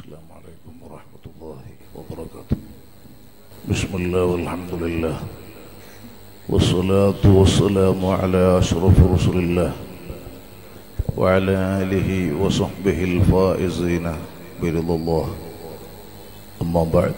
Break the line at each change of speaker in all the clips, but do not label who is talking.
السلام عليكم ورحمة الله وبركاته بسم الله والحمد لله والصلاة والسلام على أشرف رسل الله وعلى آله وصحبه الفائزين برضا الله أما بعد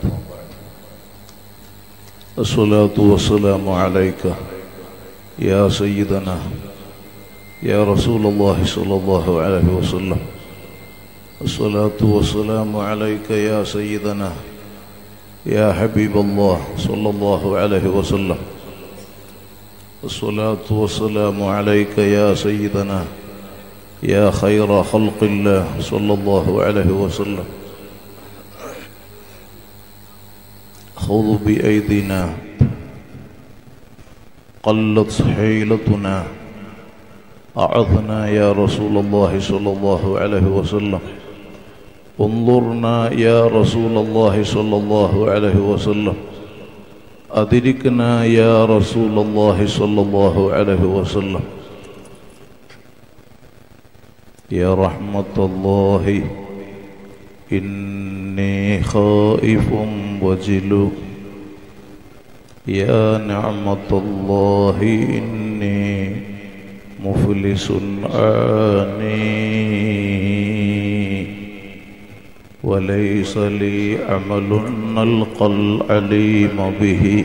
الصلاة والسلام عليك يا سيدنا يا رسول الله صلى الله عليه وسلم الصلاة والسلام عليك يا سيدنا يا حبيب الله صلى الله عليه وسلم الصلاة والسلام عليك يا سيدنا يا خير خلق الله صلى الله عليه وسلم خذ بأيدينا قلت حيلتنا أعظنا يا رسول الله صلى الله عليه وسلم انظرنا يا رسول الله صلى الله عليه وسلم أدركنا يا رسول الله صلى الله عليه وسلم يا رحمة الله إني خائف وجل يا نعمة الله إني مفلس آني وليس لي عمل نلقى العليم به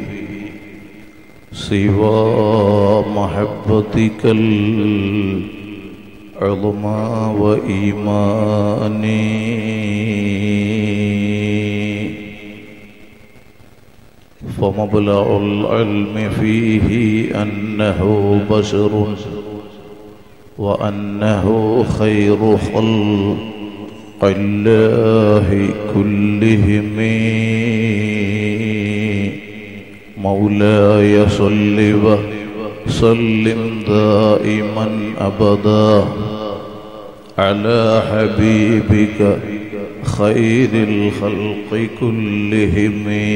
سوى محبتك العظمى وإيماني فمبلغ العلم فيه أنه بشر وأنه خير خلق الله كلهم مولاي صل وسلم دائما أبدا على حبيبك خير الخلق كلهم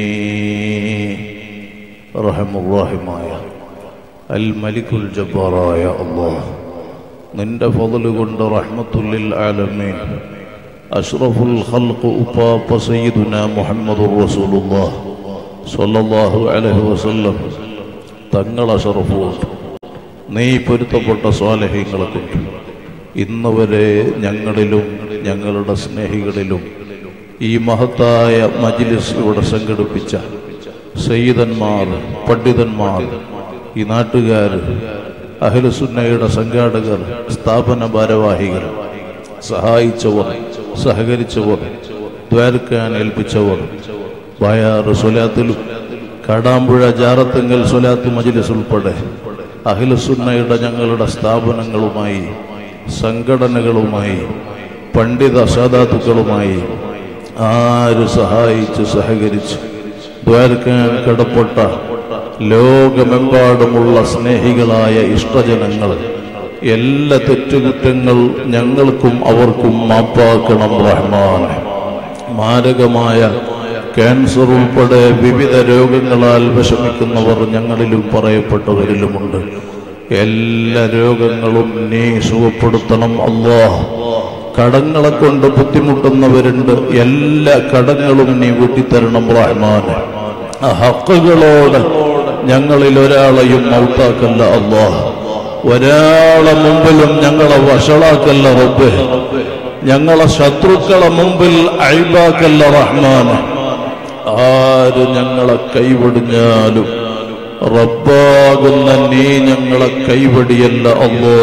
رحم الراحماയ അൽ മലിക്കുൽ ജബ്ബാറായ അള്ളാഹ് നിന്റെ ഫضل കൊണ്ട് റഹ്മത്തുല്ലിൽ ആലമീൻ അഷ്റഫുൽ ഖൽഖ് ഉപ്പാപ്പ സയ്യിദുന മുഹമ്മദുർ റസൂലുള്ളാഹ് സ്വല്ലല്ലാഹു അലൈഹി വസല്ലം തങ്ങൾ അഷറഫുണ്ട് നീ പൊരുത്തപ്പെട്ട സ്വാലഹ്യങ്ങളെ കൊണ്ട് ഇന്ന് വരെ ഞങ്ങളിലും ഞങ്ങളുടെ സ്നേഹികളിലും ഈ മഹത്തായ മജ്ലിസ് ഇവിടെ സംഘടിപ്പിച്ച സയ്യിദന്മാർ പണ്ഡിതന്മാർ ഈ നാട്ടുകാർ അഖിലസുന്നയുടെ സംഘാടകർ സ്ഥാപന ഭാരവാഹികൾ സഹായിച്ചവർ സഹകരിച്ചവർ ദ്വാരക്കാൻ ഏൽപ്പിച്ചവർ ബായാറ് സ്വലാത്തിലും കാടാമ്പുഴ ജാറത്തുങ്കൽ സ്വലാത്ത് മജിലിസ് ഉൾപ്പെടെ അഖിലസുന്നയുടെ ഞങ്ങളുടെ സ്ഥാപനങ്ങളുമായി സംഘടനകളുമായി പണ്ഡിത സാധാത്തുക്കളുമായി ആര് സഹായിച്ച് സഹകരിച്ച് ദ്വാരക്കാൻ കടപ്പെട്ട ലോകമെമ്പാടുമുള്ള സ്നേഹികളായ ഇഷ്ടജനങ്ങൾ എല്ലാ തെറ്റുകുറ്റങ്ങൾ ഞങ്ങൾക്കും അവർക്കും മാപ്പാക്കണം റഹ്മാൻ മാരകമായ ക്യാൻസർ ഉൾപ്പെടെ വിവിധ രോഗങ്ങളാൽ വിഷമിക്കുന്നവർ ഞങ്ങളിലും പറയപ്പെട്ടവരിലുമുണ്ട് എല്ലാ രോഗങ്ങളും നീ സുഖപ്പെടുത്തണം അള്ളാഹ് കടങ്ങളെ കൊണ്ട് ബുദ്ധിമുട്ടുന്നവരുണ്ട് എല്ലാ കടങ്ങളും നീ വീട്ടിത്തരണം റഹ്മാൻ ആ ഹക്കുകളോട് ഞങ്ങളിൽ ഒരാളെയും മൗത്താക്കല്ല അള്ളാഹ് ഒരാളെ മുമ്പിലും ഞങ്ങളെ വഷളാക്കല്ല റബ്ബെ ഞങ്ങളെ ശത്രുക്കളെ മുമ്പിൽ അഴിബാക്കല്ല റഹ്മാൻ ആര് ഞങ്ങളെ കൈവടിഞ്ഞാലും റബ്ബാകുന്ന നീ ഞങ്ങളെ കൈവടിയല്ല അല്ലോ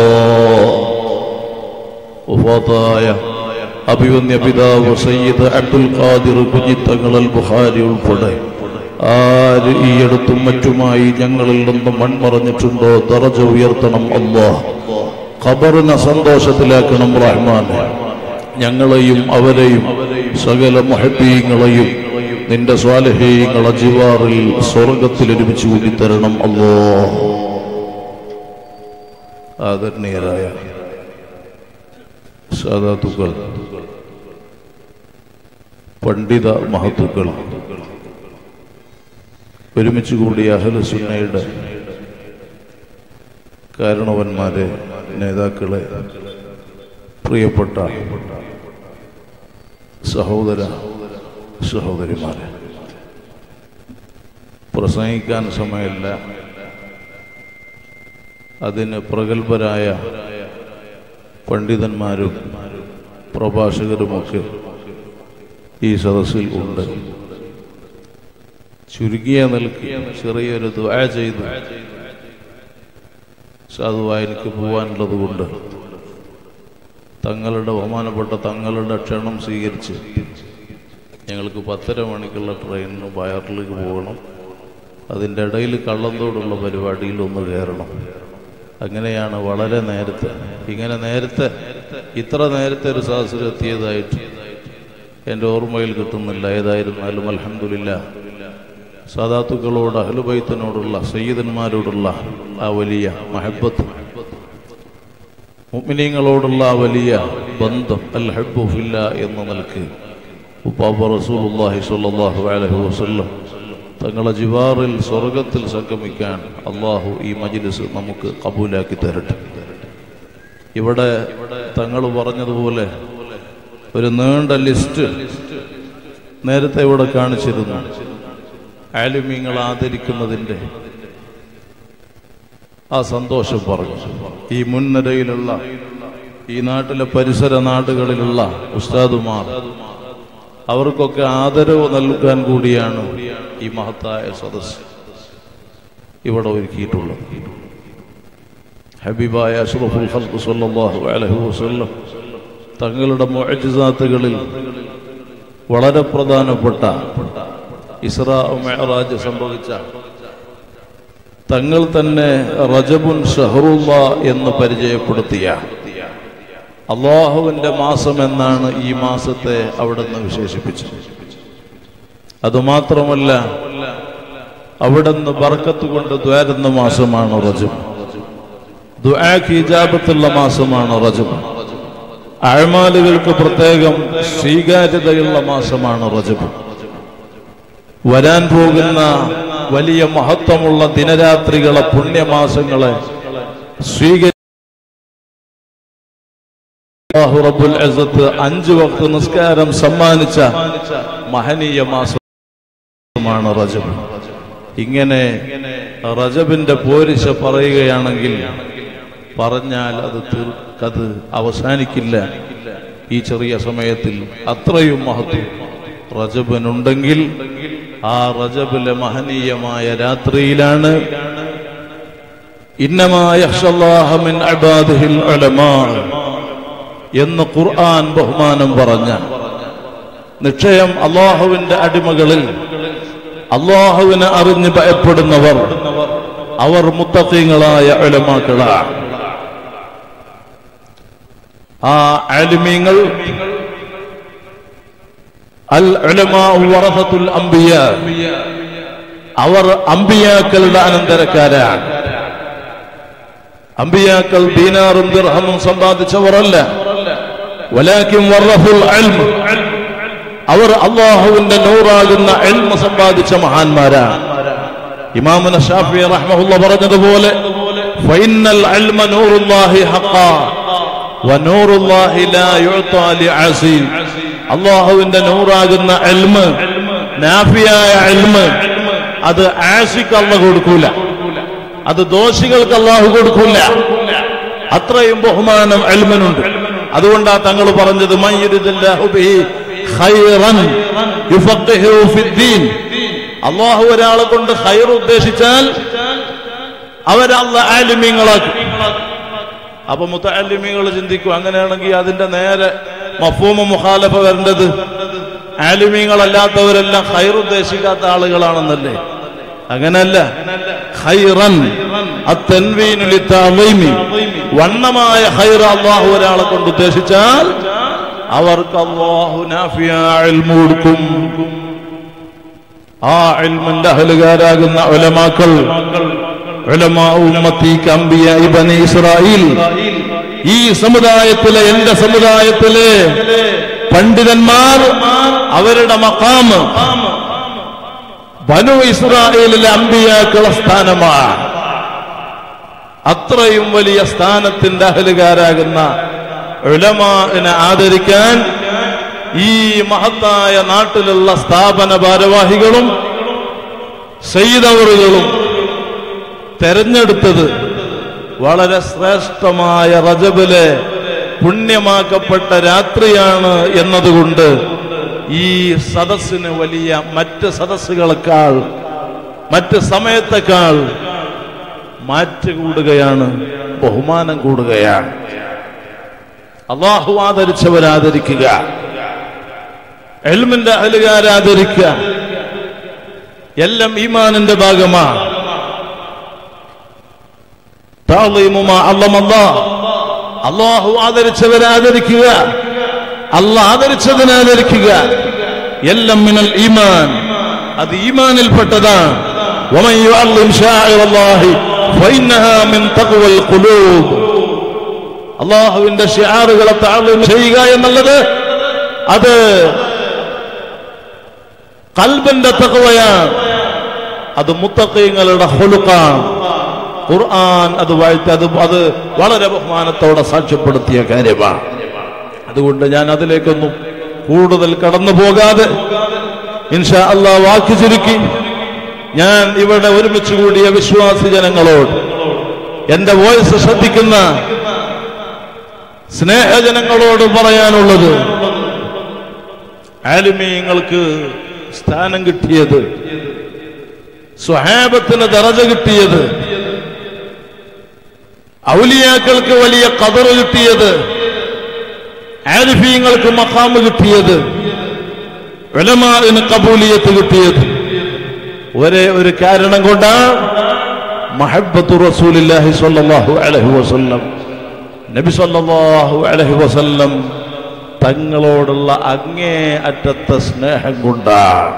ഉഫാത്തായ അഭിവന്യ പിതാവ് സയ്യിദ് അബ്ദുൽ ഖാദിർ കുഞ്ഞിത്തങ്ങൾ ബുഹാരി ഉൾപ്പെടെ ആര് ഈ അടുത്തും മറ്റുമായി ഞങ്ങളിൽ നിന്ന് മൺമറഞ്ഞിട്ടുണ്ടോ ദറജ ഉയർത്തണം അള്ളാഹ് ഖബറിനെ സന്തോഷത്തിലാക്കണം റഹ്മാൻ ഞങ്ങളെയും അവരെയും സകല മഹബീങ്ങളെയും നിന്റെ സ്വാലഹീങ്ങളെ ജിവാറിൽ സ്വർഗത്തിൽ ഒരുമിച്ച് കൂട്ടിത്തരണം അല്ലോ ആദരണീയരായ സാധാത്തുക്കൾ പണ്ഡിത മഹത്തുക്കൾ ഒരുമിച്ച് കൂടിയ അഹലസുന്നയുടെ കാരണവന്മാരെ നേതാക്കളെ പ്രിയപ്പെട്ട സഹോദര സഹോദരിമാരെ പ്രസംഗിക്കാൻ സമയമില്ല അതിന് പ്രഗത്ഭരായ പണ്ഡിതന്മാരും പ്രഭാഷകരുമൊക്കെ ഈ സദസ്സിൽ ഉണ്ട് ചുരുങ്ങിയ നിൽക്ക് ചെറിയൊരു ദ്വാ ചെയ്ത് സാധുവായനിക്ക് പോവാനുള്ളത് കൊണ്ട് തങ്ങളുടെ ബഹുമാനപ്പെട്ട തങ്ങളുടെ ക്ഷണം സ്വീകരിച്ച് ഞങ്ങൾക്ക് പത്തര മണിക്കുള്ള ട്രെയിനിന് വയറിലേക്ക് പോകണം അതിൻ്റെ ഇടയിൽ കള്ളന്തോടുള്ള പരിപാടിയിൽ ഒന്ന് കയറണം അങ്ങനെയാണ് വളരെ നേരത്തെ ഇങ്ങനെ നേരത്തെ ഇത്ര നേരത്തെ ഒരു സദസ്സിൽ എത്തിയതായിട്ട് എൻ്റെ ഓർമ്മയിൽ കിട്ടുന്നില്ല ഏതായിരുന്നാലും അലഹമില്ല സാദാത്തുക്കളോട് അഹ്ലുബൈത്തിനോടുള്ള സയ്യിദന്മാരോടുള്ള ആ വലിയ മഹബത്ത് മുഅ്മിനീങ്ങളോടുള്ള ആ വലിയ ബന്ധം അൽ ഹബ്ബു ഫില്ല എന്ന നിലക്ക് ഉപ്പാപ്പ റസൂലുള്ളാഹി സ്വല്ലല്ലാഹു അലൈഹി വസല്ലം തങ്ങളെ ജിവാറിൽ സ്വർഗത്തിൽ സംഗമിക്കാൻ അള്ളാഹു ഈ മജ്ലിസ് നമുക്ക് കബൂലാക്കി തരട്ടെ ഇവിടെ തങ്ങൾ പറഞ്ഞതുപോലെ ഒരു നീണ്ട ലിസ്റ്റ് നേരത്തെ ഇവിടെ കാണിച്ചിരുന്നു ആലിമ്യങ്ങൾ ആദരിക്കുന്നതിൻ്റെ ആ സന്തോഷം പറഞ്ഞു ഈ മുൻനിരയിലുള്ള ഈ നാട്ടിലെ പരിസര നാടുകളിലുള്ള ഉസ്താദുമാർ അവർക്കൊക്കെ ആദരവ് നൽകാൻ കൂടിയാണ് ഈ മഹത്തായ സദസ് ഇവിടെ ഒരുക്കിയിട്ടുള്ളത് ഹബീബായ അഷ്റഫുൽ ഖൽഖ് സല്ലല്ലാഹു അലൈഹി വസല്ലം തങ്ങളുടെ മുഅ്ജിസാത്തുകളിൽ വളരെ പ്രധാനപ്പെട്ട ഇസ്രാ മെഹറാജ് സംഭവിച്ച തങ്ങൾ തന്നെ റജബുൻ ഷഹറുല്ല എന്ന് പരിചയപ്പെടുത്തിയ അള്ളാഹുവിന്റെ മാസം എന്നാണ് ഈ മാസത്തെ അവിടുന്ന് വിശേഷിപ്പിച്ചത് അതുമാത്രമല്ല അവിടുന്ന് ബർക്കത്ത് കൊണ്ട് ദ്വാരുന്ന മാസമാണ് റജബ് ദുആക്ക് ഇജാബത്തുള്ള മാസമാണ് റജബ് അഴമാലുകൾക്ക് പ്രത്യേകം സ്വീകാര്യതയുള്ള മാസമാണ് റജബ് വരാൻ പോകുന്ന വലിയ മഹത്വമുള്ള ദിനരാത്രികളെ പുണ്യമാസങ്ങളെ സ്വീകരി അല്ലാഹു റബ്ബുൽ അസത്ത് അഞ്ചു വക്ത നിസ്കാരം സമ്മാനിച്ച മഹനീയ മാസമാണ് റജബ് ഇങ്ങനെ റജബിന്റെ പോരിശ പറയുകയാണെങ്കിൽ പറഞ്ഞാൽ അത് തീർക്കത് അവസാനിക്കില്ല ഈ ചെറിയ സമയത്തിൽ അത്രയും മഹത്വം റജബിനുണ്ടെങ്കിൽ ആ റജബിലെ മഹനീയമായ രാത്രിയിലാണ് ഇന്നമായ എന്ന് ഖുർആൻ ബഹുമാനം പറഞ്ഞ നിശ്ചയം അള്ളാഹുവിന്റെ അടിമകളിൽ അള്ളാഹുവിനെ അറിഞ്ഞ് ഭയപ്പെടുന്നവർ അവർ മുത്തീങ്ങളായ അലമാക്കളാണ് ആ ആലിമീങ്ങൾ അൽ വറസത്തുൽ അംബിയ അവർ അംബിയാക്കളുടെ അനന്തരക്കാരാണ് അംബിയാക്കൾ ദീനാറും ദിർഹമും സമ്പാദിച്ചവരല്ല വലാക്കും വറഫുൽ അൽമ അവർ അള്ളാഹുവിന്റെ നൂറാകുന്ന എൽമ സമ്പാദിച്ച മഹാന്മാരാണ് ഇമാമുന ഷാഫി റഹ്മഹുല്ല പറഞ്ഞതുപോലെ ഫൈനൽ അൽമ നൂറുല്ലാഹി ഹഖാ വനൂറുല്ലാഹി ലാ യുഅതാ ലിഅസി അള്ളാഹുവിന്റെ നൂറാകുന്ന എൽമ് നാഫിയായ എൽമ് അത് ആഷിക്ക് അല്ല കൊടുക്കൂല അത് ദോഷികൾക്ക് അള്ളാഹു കൊടുക്കൂല അത്രയും ബഹുമാനം എൽമനുണ്ട് അതുകൊണ്ടാ തങ്ങൾ പറഞ്ഞത് അള്ളാഹു ഒരാളെ കൊണ്ട് ഹൈർ ഉദ്ദേശിച്ചാൽ അവരല്ല ആലിമ്യങ്ങളാക്കും അപ്പൊ മുത്തലിമികൾ ചിന്തിക്കും അങ്ങനെയാണെങ്കിൽ അതിന്റെ നേരെ മഫൂമ മുഖാലഫ വരേണ്ടത് ആലിമീങ്ങളല്ലാത്തവരെല്ലാം ഹൈർ ഉദ്ദേശിക്കാത്ത ആളുകളാണെന്നല്ലേ അങ്ങനല്ല ഹൈറൻ വണ്ണമായ ഹൈർ അള്ളാഹു ഒരാളെ കൊണ്ട് ഉദ്ദേശിച്ചാൽ അവർക്ക് അള്ളാഹു കൊടുക്കും ആ ഇൽമിന്റെ അഹലുകാരാകുന്ന ഒലമാക്കൾ ഇസ്രായേൽ ഈ സമുദായത്തിലെ എന്റെ സമുദായത്തിലെ പണ്ഡിതന്മാർ അവരുടെ മക്കാമ് ബനു ഇസ്രായേലിലെ അമ്പിയാക്കള സ്ഥാനമാണ് അത്രയും വലിയ സ്ഥാനത്തിന്റെ അഹലുകാരാകുന്ന ഉലമാനെ ആദരിക്കാൻ ഈ മഹത്തായ നാട്ടിലുള്ള സ്ഥാപന ഭാരവാഹികളും സെയ്തവറുകളും തെരഞ്ഞെടുത്തത് വളരെ ശ്രേഷ്ഠമായ റജബിലെ പുണ്യമാക്കപ്പെട്ട രാത്രിയാണ് എന്നതുകൊണ്ട് ഈ സദസ്സിന് വലിയ മറ്റ് സദസ്സുകളെക്കാൾ മറ്റ് സമയത്തെക്കാൾ മാറ്റ് കൂടുകയാണ് ബഹുമാനം കൂടുകയാണ് അള്ളാഹു ആദരിച്ചവരാദരിക്കുക എൽമിന്റെ അഹലുകാരാദരിക്കുക എല്ലാം ഈമാനിന്റെ ഭാഗമാണ് താളീമുമാ അള്ളമല്ലാ. അള്ളാഹു ആദരിച്ചവരെ ആദരിക്കുക അള്ളാഹ് ആദരിച്ചതിനെ ആദരിക്കുക എല്ലാം മിനൽ ഈമാൻ അത് ഈമാനിൽപ്പെട്ടതാണ് ومن يعظم شاعر الله فإنها من تقوى القلوب അള്ളാഹുവിന്റെ ഷിയാറുകളെ താഴ്ന്നു ചെയ്യുക എന്നുള്ളത് അത് കൽബിന്റെ തകവയാണ് അത് മുത്തക്കീങ്ങളുടെ ഹൊലുക്കാണ് ഖുർആൻ അത് വാഴ്ത്തി അത് അത് വളരെ ബഹുമാനത്തോടെ സാക്ഷ്യപ്പെടുത്തിയ കാര്യമാണ് അതുകൊണ്ട് ഞാൻ അതിലേക്കൊന്നും കൂടുതൽ കടന്നു പോകാതെ ഇൻഷാ അള്ളാഹ് വാക്ക് ചുരുക്കി ഞാൻ ഇവിടെ ഒരുമിച്ച് കൂടിയ വിശ്വാസി ജനങ്ങളോട് എന്റെ വോയിസ് ശ്രദ്ധിക്കുന്ന സ്നേഹജനങ്ങളോട് പറയാനുള്ളത് ആലിമീങ്ങൾക്ക് സ്ഥാനം കിട്ടിയത് സ്വഹാബത്തിന് ദറജ കിട്ടിയത് ഔലിയാക്കൾക്ക് വലിയ കതറ് കിട്ടിയത് ആരിഫീങ്ങൾക്ക് മഖാമ് കിട്ടിയത് ഉലമാന് കബൂലിയത്ത് കിട്ടിയത് ഒരേ ഒരു കാരണം കൊണ്ടാണ് മഹബത്തു റസൂലില്ലാഹി സ്വല്ലല്ലാഹു അലൈഹി വസല്ലം നബി സല്ലല്ലാഹു അലൈഹി വസല്ലം തങ്ങളോടുള്ള അങ്ങേ അറ്റത്തെ സ്നേഹം കൊണ്ടാണ്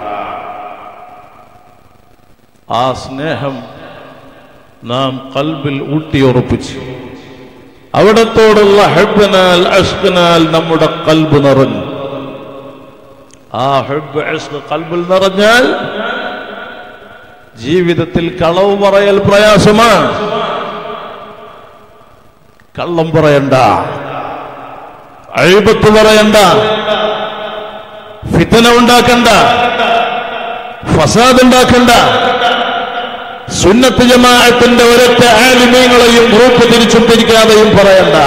ആ സ്നേഹം നാം കൽബിൽ ഊട്ടിയുറപ്പിച്ചു അവിടത്തോടുള്ള ഹെബിനാൽ അഷ്കനാൽ നമ്മുടെ കൽബ് നിറഞ്ഞു ആ ഹെബ് അഷ്ക് കൽബിൽ നിറഞ്ഞാൽ ജീവിതത്തിൽ കളവ് പറയൽ പ്രയാസമാണ് കള്ളം പറയണ്ട അഴിബത്ത് പറയണ്ട ഫിത്തന ഉണ്ടാക്കണ്ട ഫസാദ് ഉണ്ടാക്കണ്ട സുന്നത്ത് ജമാഅത്തിന്റെ ഒരൊറ്റ ആലിമീങ്ങളെയും ഗ്രൂപ്പ് തിരിച്ചും തിരിക്കാതെയും പറയണ്ട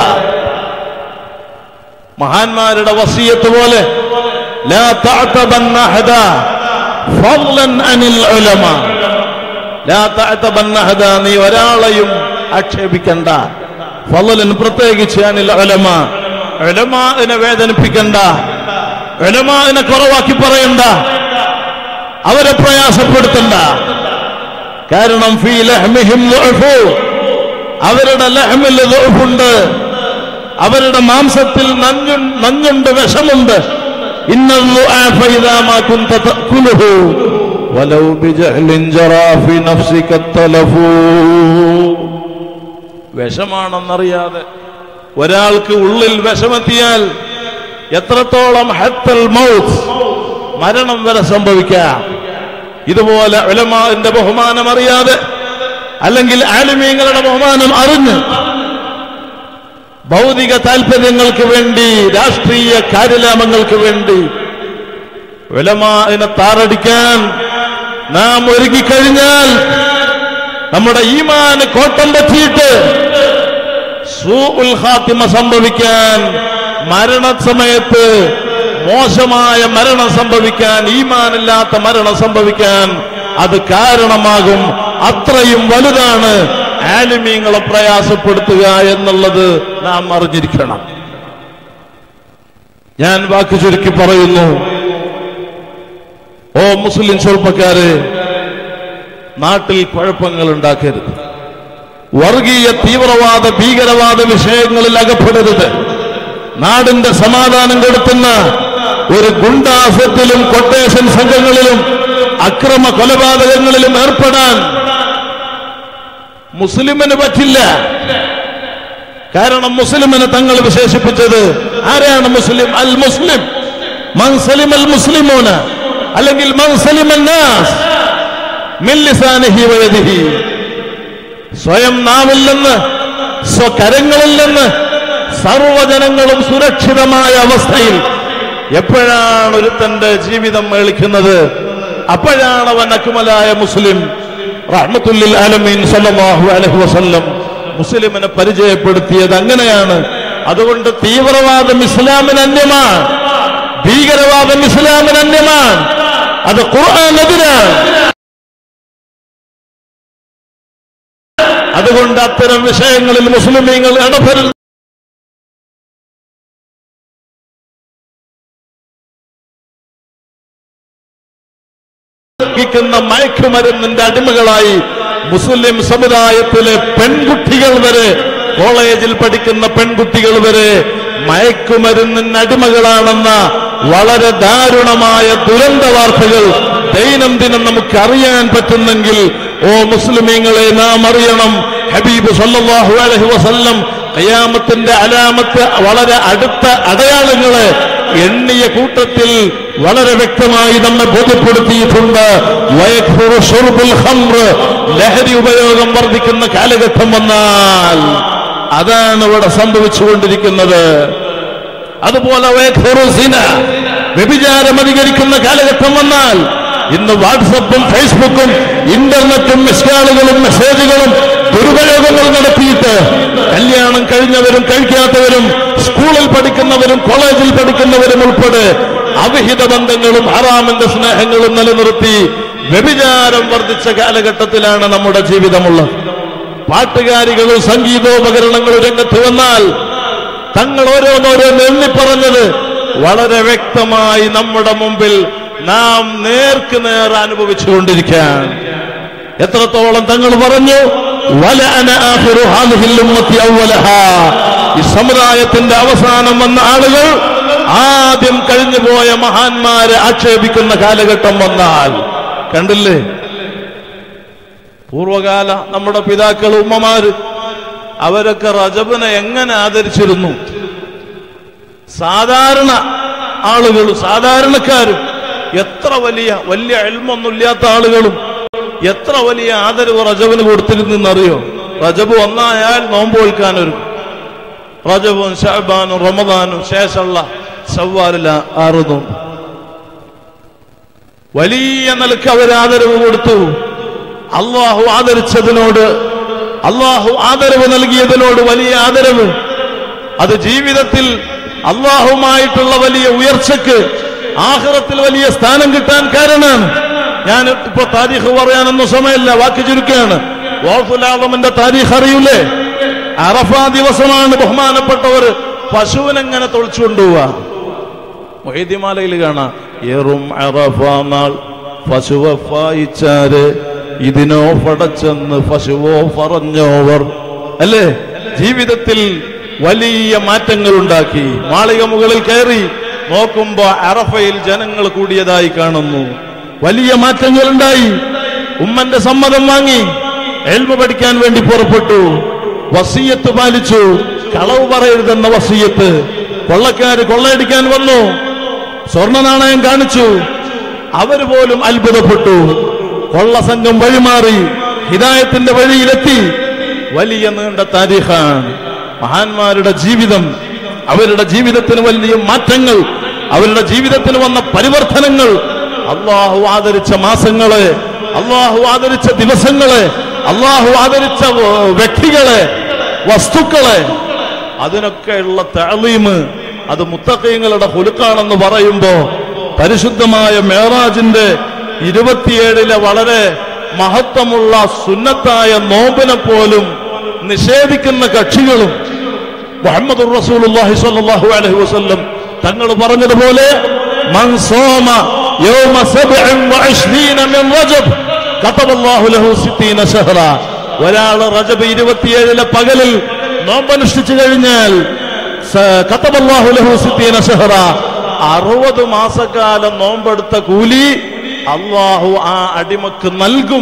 മഹാന്മാരുടെ വസീയത്ത് പോലെ ലാ തഅതബന്ന അഹദാ ഫضلا عن العلماء ലാ തഅതബന്ന അഹദാ നീ ഒരാളെയും ആക്ഷേപിക്കണ്ട ഫضلا പ്രത്യേകിച്ച് അനിൽ ഉലമ ഉലമാനെ വേദനിപ്പിക്കണ്ട ഉലമാനെ കുറവാക്കി പറയണ്ട അവരെ പ്രയാസപ്പെടുത്തണ്ട കാരണം ഫീ ലഹ്മിഹിം ളുഅഫു. അവരുടെ ലഹ്മിൽ ളുഅഫുണ്ട് അവരുടെ മാംസത്തിൽ നഞ്ഞു നഞ്ഞുണ്ട് വിഷമുണ്ട് ഇന്ന الضعاف إذا ما كنت تأكله ولو بجهل جرى في نفسك التلف വിഷമാണെന്നറിയാതെ ഒരാൾക്ക് ഉള്ളിൽ വിഷമെത്തിയാൽ എത്രത്തോളം ഹത്തൽ മൗത്ത് മരണം വരെ സംഭവിക്കാം ഇതുപോലെ ഉലമാന്റെ ബഹുമാനം അറിയാതെ അല്ലെങ്കിൽ ആലിമീങ്ങളുടെ ബഹുമാനം അറിഞ്ഞ് ഭൗതിക താല്പര്യങ്ങൾക്ക് വേണ്ടി രാഷ്ട്രീയ കാര്യലാമങ്ങൾക്ക് വേണ്ടി ഉലമാനെ താറടിക്കാൻ നാം ഒരുങ്ങിക്കഴിഞ്ഞാൽ നമ്മുടെ ഈമാന് കോട്ടം പറ്റിയിട്ട് സൂഉൽ ഖാത്തിമ സംഭവിക്കാൻ മരണസമയത്ത് മോശമായ മരണം സംഭവിക്കാൻ ഈമാനില്ലാത്ത മരണം സംഭവിക്കാൻ അത് കാരണമാകും അത്രയും വലുതാണ് ആലിമീങ്ങളെ പ്രയാസപ്പെടുത്തുക എന്നുള്ളത് നാം അറിഞ്ഞിരിക്കണം ഞാൻ വാക്ക് ചുരുക്കി പറയുന്നു ഓ മുസ്ലിം ചെറുപ്പക്കാരെ നാട്ടിൽ കുഴപ്പങ്ങൾ ഉണ്ടാക്കരുത് വർഗീയ തീവ്രവാദ ഭീകരവാദ വിഷയങ്ങളിൽ അകപ്പെടരുത് നാടിന്റെ സമാധാനം കെടുത്തുന്ന ഒരു ഗുണ്ടാസത്തിലും കൊട്ടേഷൻ സംഘങ്ങളിലും അക്രമ കൊലപാതകങ്ങളിലും ഏർപ്പെടാൻ മുസ്ലിമിന് പറ്റില്ല കാരണം മുസ്ലിമിനെ തങ്ങൾ വിശേഷിപ്പിച്ചത് ആരാണ് മുസ്ലിം അൽ മുസ്ലിം മൻസലിം അൽ മുസ്ലിമൂന് അല്ലെങ്കിൽ മൻസലിം നാസ് മില്ലിസാനിഹി വയദിഹി സ്വയം നാവിൽ നിന്ന് സ്വകരങ്ങളിൽ നിന്ന് സർവജനങ്ങളും സുരക്ഷിതമായ അവസ്ഥയിൽ എപ്പോഴാണ് ഒരുത്തന്റെ ജീവിതം മേളിക്കുന്നത് അപ്പോഴാണ് അവൻ അക്കുമലായ മുസ്ലിം റഹ്മത്തുല്ലിൽ ആലമീൻ സല്ലല്ലാഹു അലൈഹി വസല്ലം മുസ്ലിമിനെ പരിചയപ്പെടുത്തിയത് അങ്ങനെയാണ് അതുകൊണ്ട് തീവ്രവാദം ഇസ്ലാമിന് അന്യമാണ് ഭീകരവാദം ഇസ്ലാമിന് അന്യമാണ് അത് ഖുർആാനെതിരാണ് അതുകൊണ്ട് അത്തരം വിഷയങ്ങളിൽ മുസ്ലിമീങ്ങൾ ഇടപെടൽ ക്കുന്ന മയക്കുമരുന്നിന്റെ അടിമകളായി മുസ്ലിം സമുദായത്തിലെ പെൺകുട്ടികൾ വരെ കോളേജിൽ പഠിക്കുന്ന പെൺകുട്ടികൾ വരെ മയക്കുമരുന്നിന് അടിമകളാണെന്ന വളരെ ദാരുണമായ ദുരന്ത വാർത്തകൾ ദൈനംദിനം നമുക്ക് അറിയാൻ പറ്റുന്നെങ്കിൽ ഓ മുസ്ലിമീങ്ങളെ നാം അറിയണം ഹബീബ് സല്ലല്ലാഹു അലൈഹി വസല്ലം ഖിയാമത്തിന്റെ അലാമത്ത് വളരെ അടുത്ത അടയാളങ്ങളെ എണ്ണിയ കൂട്ടത്തിൽ വളരെ വ്യക്തമായി നമ്മെ ബോധ്യപ്പെടുത്തിയിട്ടുണ്ട് വയഖുറു ഷുർബുൽ ഖംർ ലഹരി ഉപയോഗം വർദ്ധിക്കുന്ന കാലഘട്ടം വന്നാൽ അതാണ് ഇവിടെ സംഭവിച്ചുകൊണ്ടിരിക്കുന്നത് അതുപോലെ വയഖുറു സിന വ്യഭിചാരം അധികരിക്കുന്ന കാലഘട്ടം വന്നാൽ ഇന്ന് വാട്സപ്പും ഫേസ്ബുക്കും ഇന്റർനെറ്റും മിസ്കാളുകളും മെസ്സേജുകളും ദുരുപയോഗങ്ങൾ നടത്തിയിട്ട് കല്യാണം കഴിഞ്ഞവരും കഴിക്കാത്തവരും സ്കൂളിൽ പഠിക്കുന്നവരും കോളേജിൽ പഠിക്കുന്നവരും ഉൾപ്പെടെ അവിഹിത ബന്ധങ്ങളും ഹറാമിന്റെ സ്നേഹങ്ങളും നിലനിർത്തി വ്യഭിചാരം വർദ്ധിച്ച കാലഘട്ടത്തിലാണ് നമ്മുടെ ജീവിതമുള്ളത് പാട്ടുകാരികളും സംഗീതോപകരണങ്ങളും രംഗത്ത് വന്നാൽ തങ്ങൾ ഓരോന്നോരോന്ന് എണ്ണിപ്പറഞ്ഞത് വളരെ വ്യക്തമായി നമ്മുടെ മുമ്പിൽ നാം നേർക്ക് നേർ അനുഭവിച്ചുകൊണ്ടിരിക്കാൻ എത്രത്തോളം തങ്ങൾ പറഞ്ഞു വലഅന ആഖിറു ഹാദിഹിൽ ഉമ്മത്തി അവ്വലഹാ. ഈ സമുദായത്തിന്റെ അവസാനം വന്ന ആളുകൾ ആദ്യം കഴിഞ്ഞുപോയ മഹാന്മാരെ ആക്ഷേപിക്കുന്ന കാലഘട്ടം വന്നാൽ കണ്ടില്ലേ പൂർവകാല നമ്മുടെ പിതാക്കൾ ഉമ്മമാര് അവരൊക്കെ റജബിനെ എങ്ങനെ ആദരിച്ചിരുന്നു സാധാരണ ആളുകളും സാധാരണക്കാരും എത്ര വലിയ വലിയ എൽമൊന്നുമില്ലാത്ത ആളുകളും എത്ര വലിയ ആദരവ് റജബിന് കൊടുത്തിരുന്നെന്നറിയോ റജബ് ഒന്നായാൽ നോമ്പ് ഒൽക്കാനൊരു റജബും ഷഹബാനും റമദാനും ശേഷമുള്ള ചവ്വാലില ആറ് നോമ്പ് വലിയ നിലക്ക് അവർ ആദരവ് കൊടുത്തു അള്ളാഹു ആദരിച്ചതിനോട് അള്ളാഹു ആദരവ് നൽകിയതിനോട് വലിയ ആദരവ് അത് ജീവിതത്തിൽ അള്ളാഹുമായിട്ടുള്ള വലിയ ഉയർച്ചക്ക് ആഹ്റത്തിൽ വലിയ സ്ഥാനം കിട്ടാൻ കാരണമാണ് ഞാൻ ഇപ്പൊ താരീഖ് പറയാനൊന്നും സമയമില്ല വാക്ക് ചുരുക്കുകയാണ് വാഫുലാദമിന്റെ താരീഖ് അറിയൂലേ അറഫ ദിവസമാണ് ബഹുമാനപ്പെട്ടവർ പശുവിനെങ്ങനെ തൊളിച്ചു കൊണ്ടുപോവാ മൊഹീദിമാലയിൽ കാണാം ഏറും അറഫ നാൾ പശുവ ഫായിച്ചാര് ഇതിനോ പടച്ചെന്ന് പശുവോ പറഞ്ഞോവർ അല്ലേ ജീവിതത്തിൽ വലിയ മാറ്റങ്ങൾ ഉണ്ടാക്കി മാളിക മുകളിൽ കയറി നോക്കുമ്പോ അറഫയിൽ ജനങ്ങൾ കൂടിയതായി കാണുന്നു വലിയ മാറ്റങ്ങൾ ഉണ്ടായി ഉമ്മന്റെ സമ്മതം വാങ്ങി എൽമ പഠിക്കാൻ വേണ്ടി പുറപ്പെട്ടു വസീയത്ത് പാലിച്ചു കളവ് പറയരുതെന്ന വസീയത്ത് കൊള്ളക്കാര് കൊള്ളയടിക്കാൻ വന്നു സ്വർണ്ണ നാണയം കാണിച്ചു അവർ പോലും അത്ഭുതപ്പെട്ടു കൊള്ള സംഘം വഴിമാറി ഹിദായത്തിന്റെ വഴിയിലെത്തി വലിയ നീണ്ട താരീഖാണ് മഹാന്മാരുടെ ജീവിതം അവരുടെ ജീവിതത്തിന് വലിയ മാറ്റങ്ങൾ അവരുടെ ജീവിതത്തിന് വന്ന പരിവർത്തനങ്ങൾ അള്ളാഹു ആദരിച്ച മാസങ്ങളെ അള്ളാഹു ആദരിച്ച ദിവസങ്ങളെ അള്ളാഹു ആദരിച്ച വ- വ്യക്തികളെ വസ്തുക്കളെ അതിനൊക്കെയുള്ള തളീമ് അത് മുത്തക്കയങ്ങളുടെ ഹുലുക്കാണെന്ന് പറയുമ്പോ പരിശുദ്ധമായ മേറാജിന്റെ ഇരുപത്തിയേഴിലെ വളരെ മഹത്വമുള്ള സുന്നത്തായ നോമ്പിനെ പോലും നിഷേധിക്കുന്ന കക്ഷികളും മുഹമ്മദ് റസൂലുള്ളാഹി സ്വല്ലല്ലാഹു അലൈഹി വസല്ലം തങ്ങൾ പറഞ്ഞതുപോലെ മൻ സോമ യൗമ സബ്ഇൻ വഇശ്രീന മിൻ റജബ് കതബല്ലാഹു ലഹു സിത്തീന ശഹറ ഒരാൾ റജബ് ഇരുപത്തിയേഴിലെ പകലിൽ നോമ്പനുഷ്ഠിച്ചു കഴിഞ്ഞാൽ സ- കതബല്ലാഹു ലഹു സിത്തീന ശഹറ അറുപത് മാസക്കാലം നോമ്പെടുത്ത കൂലി അള്ളാഹു ആ അടിമക്ക് നൽകും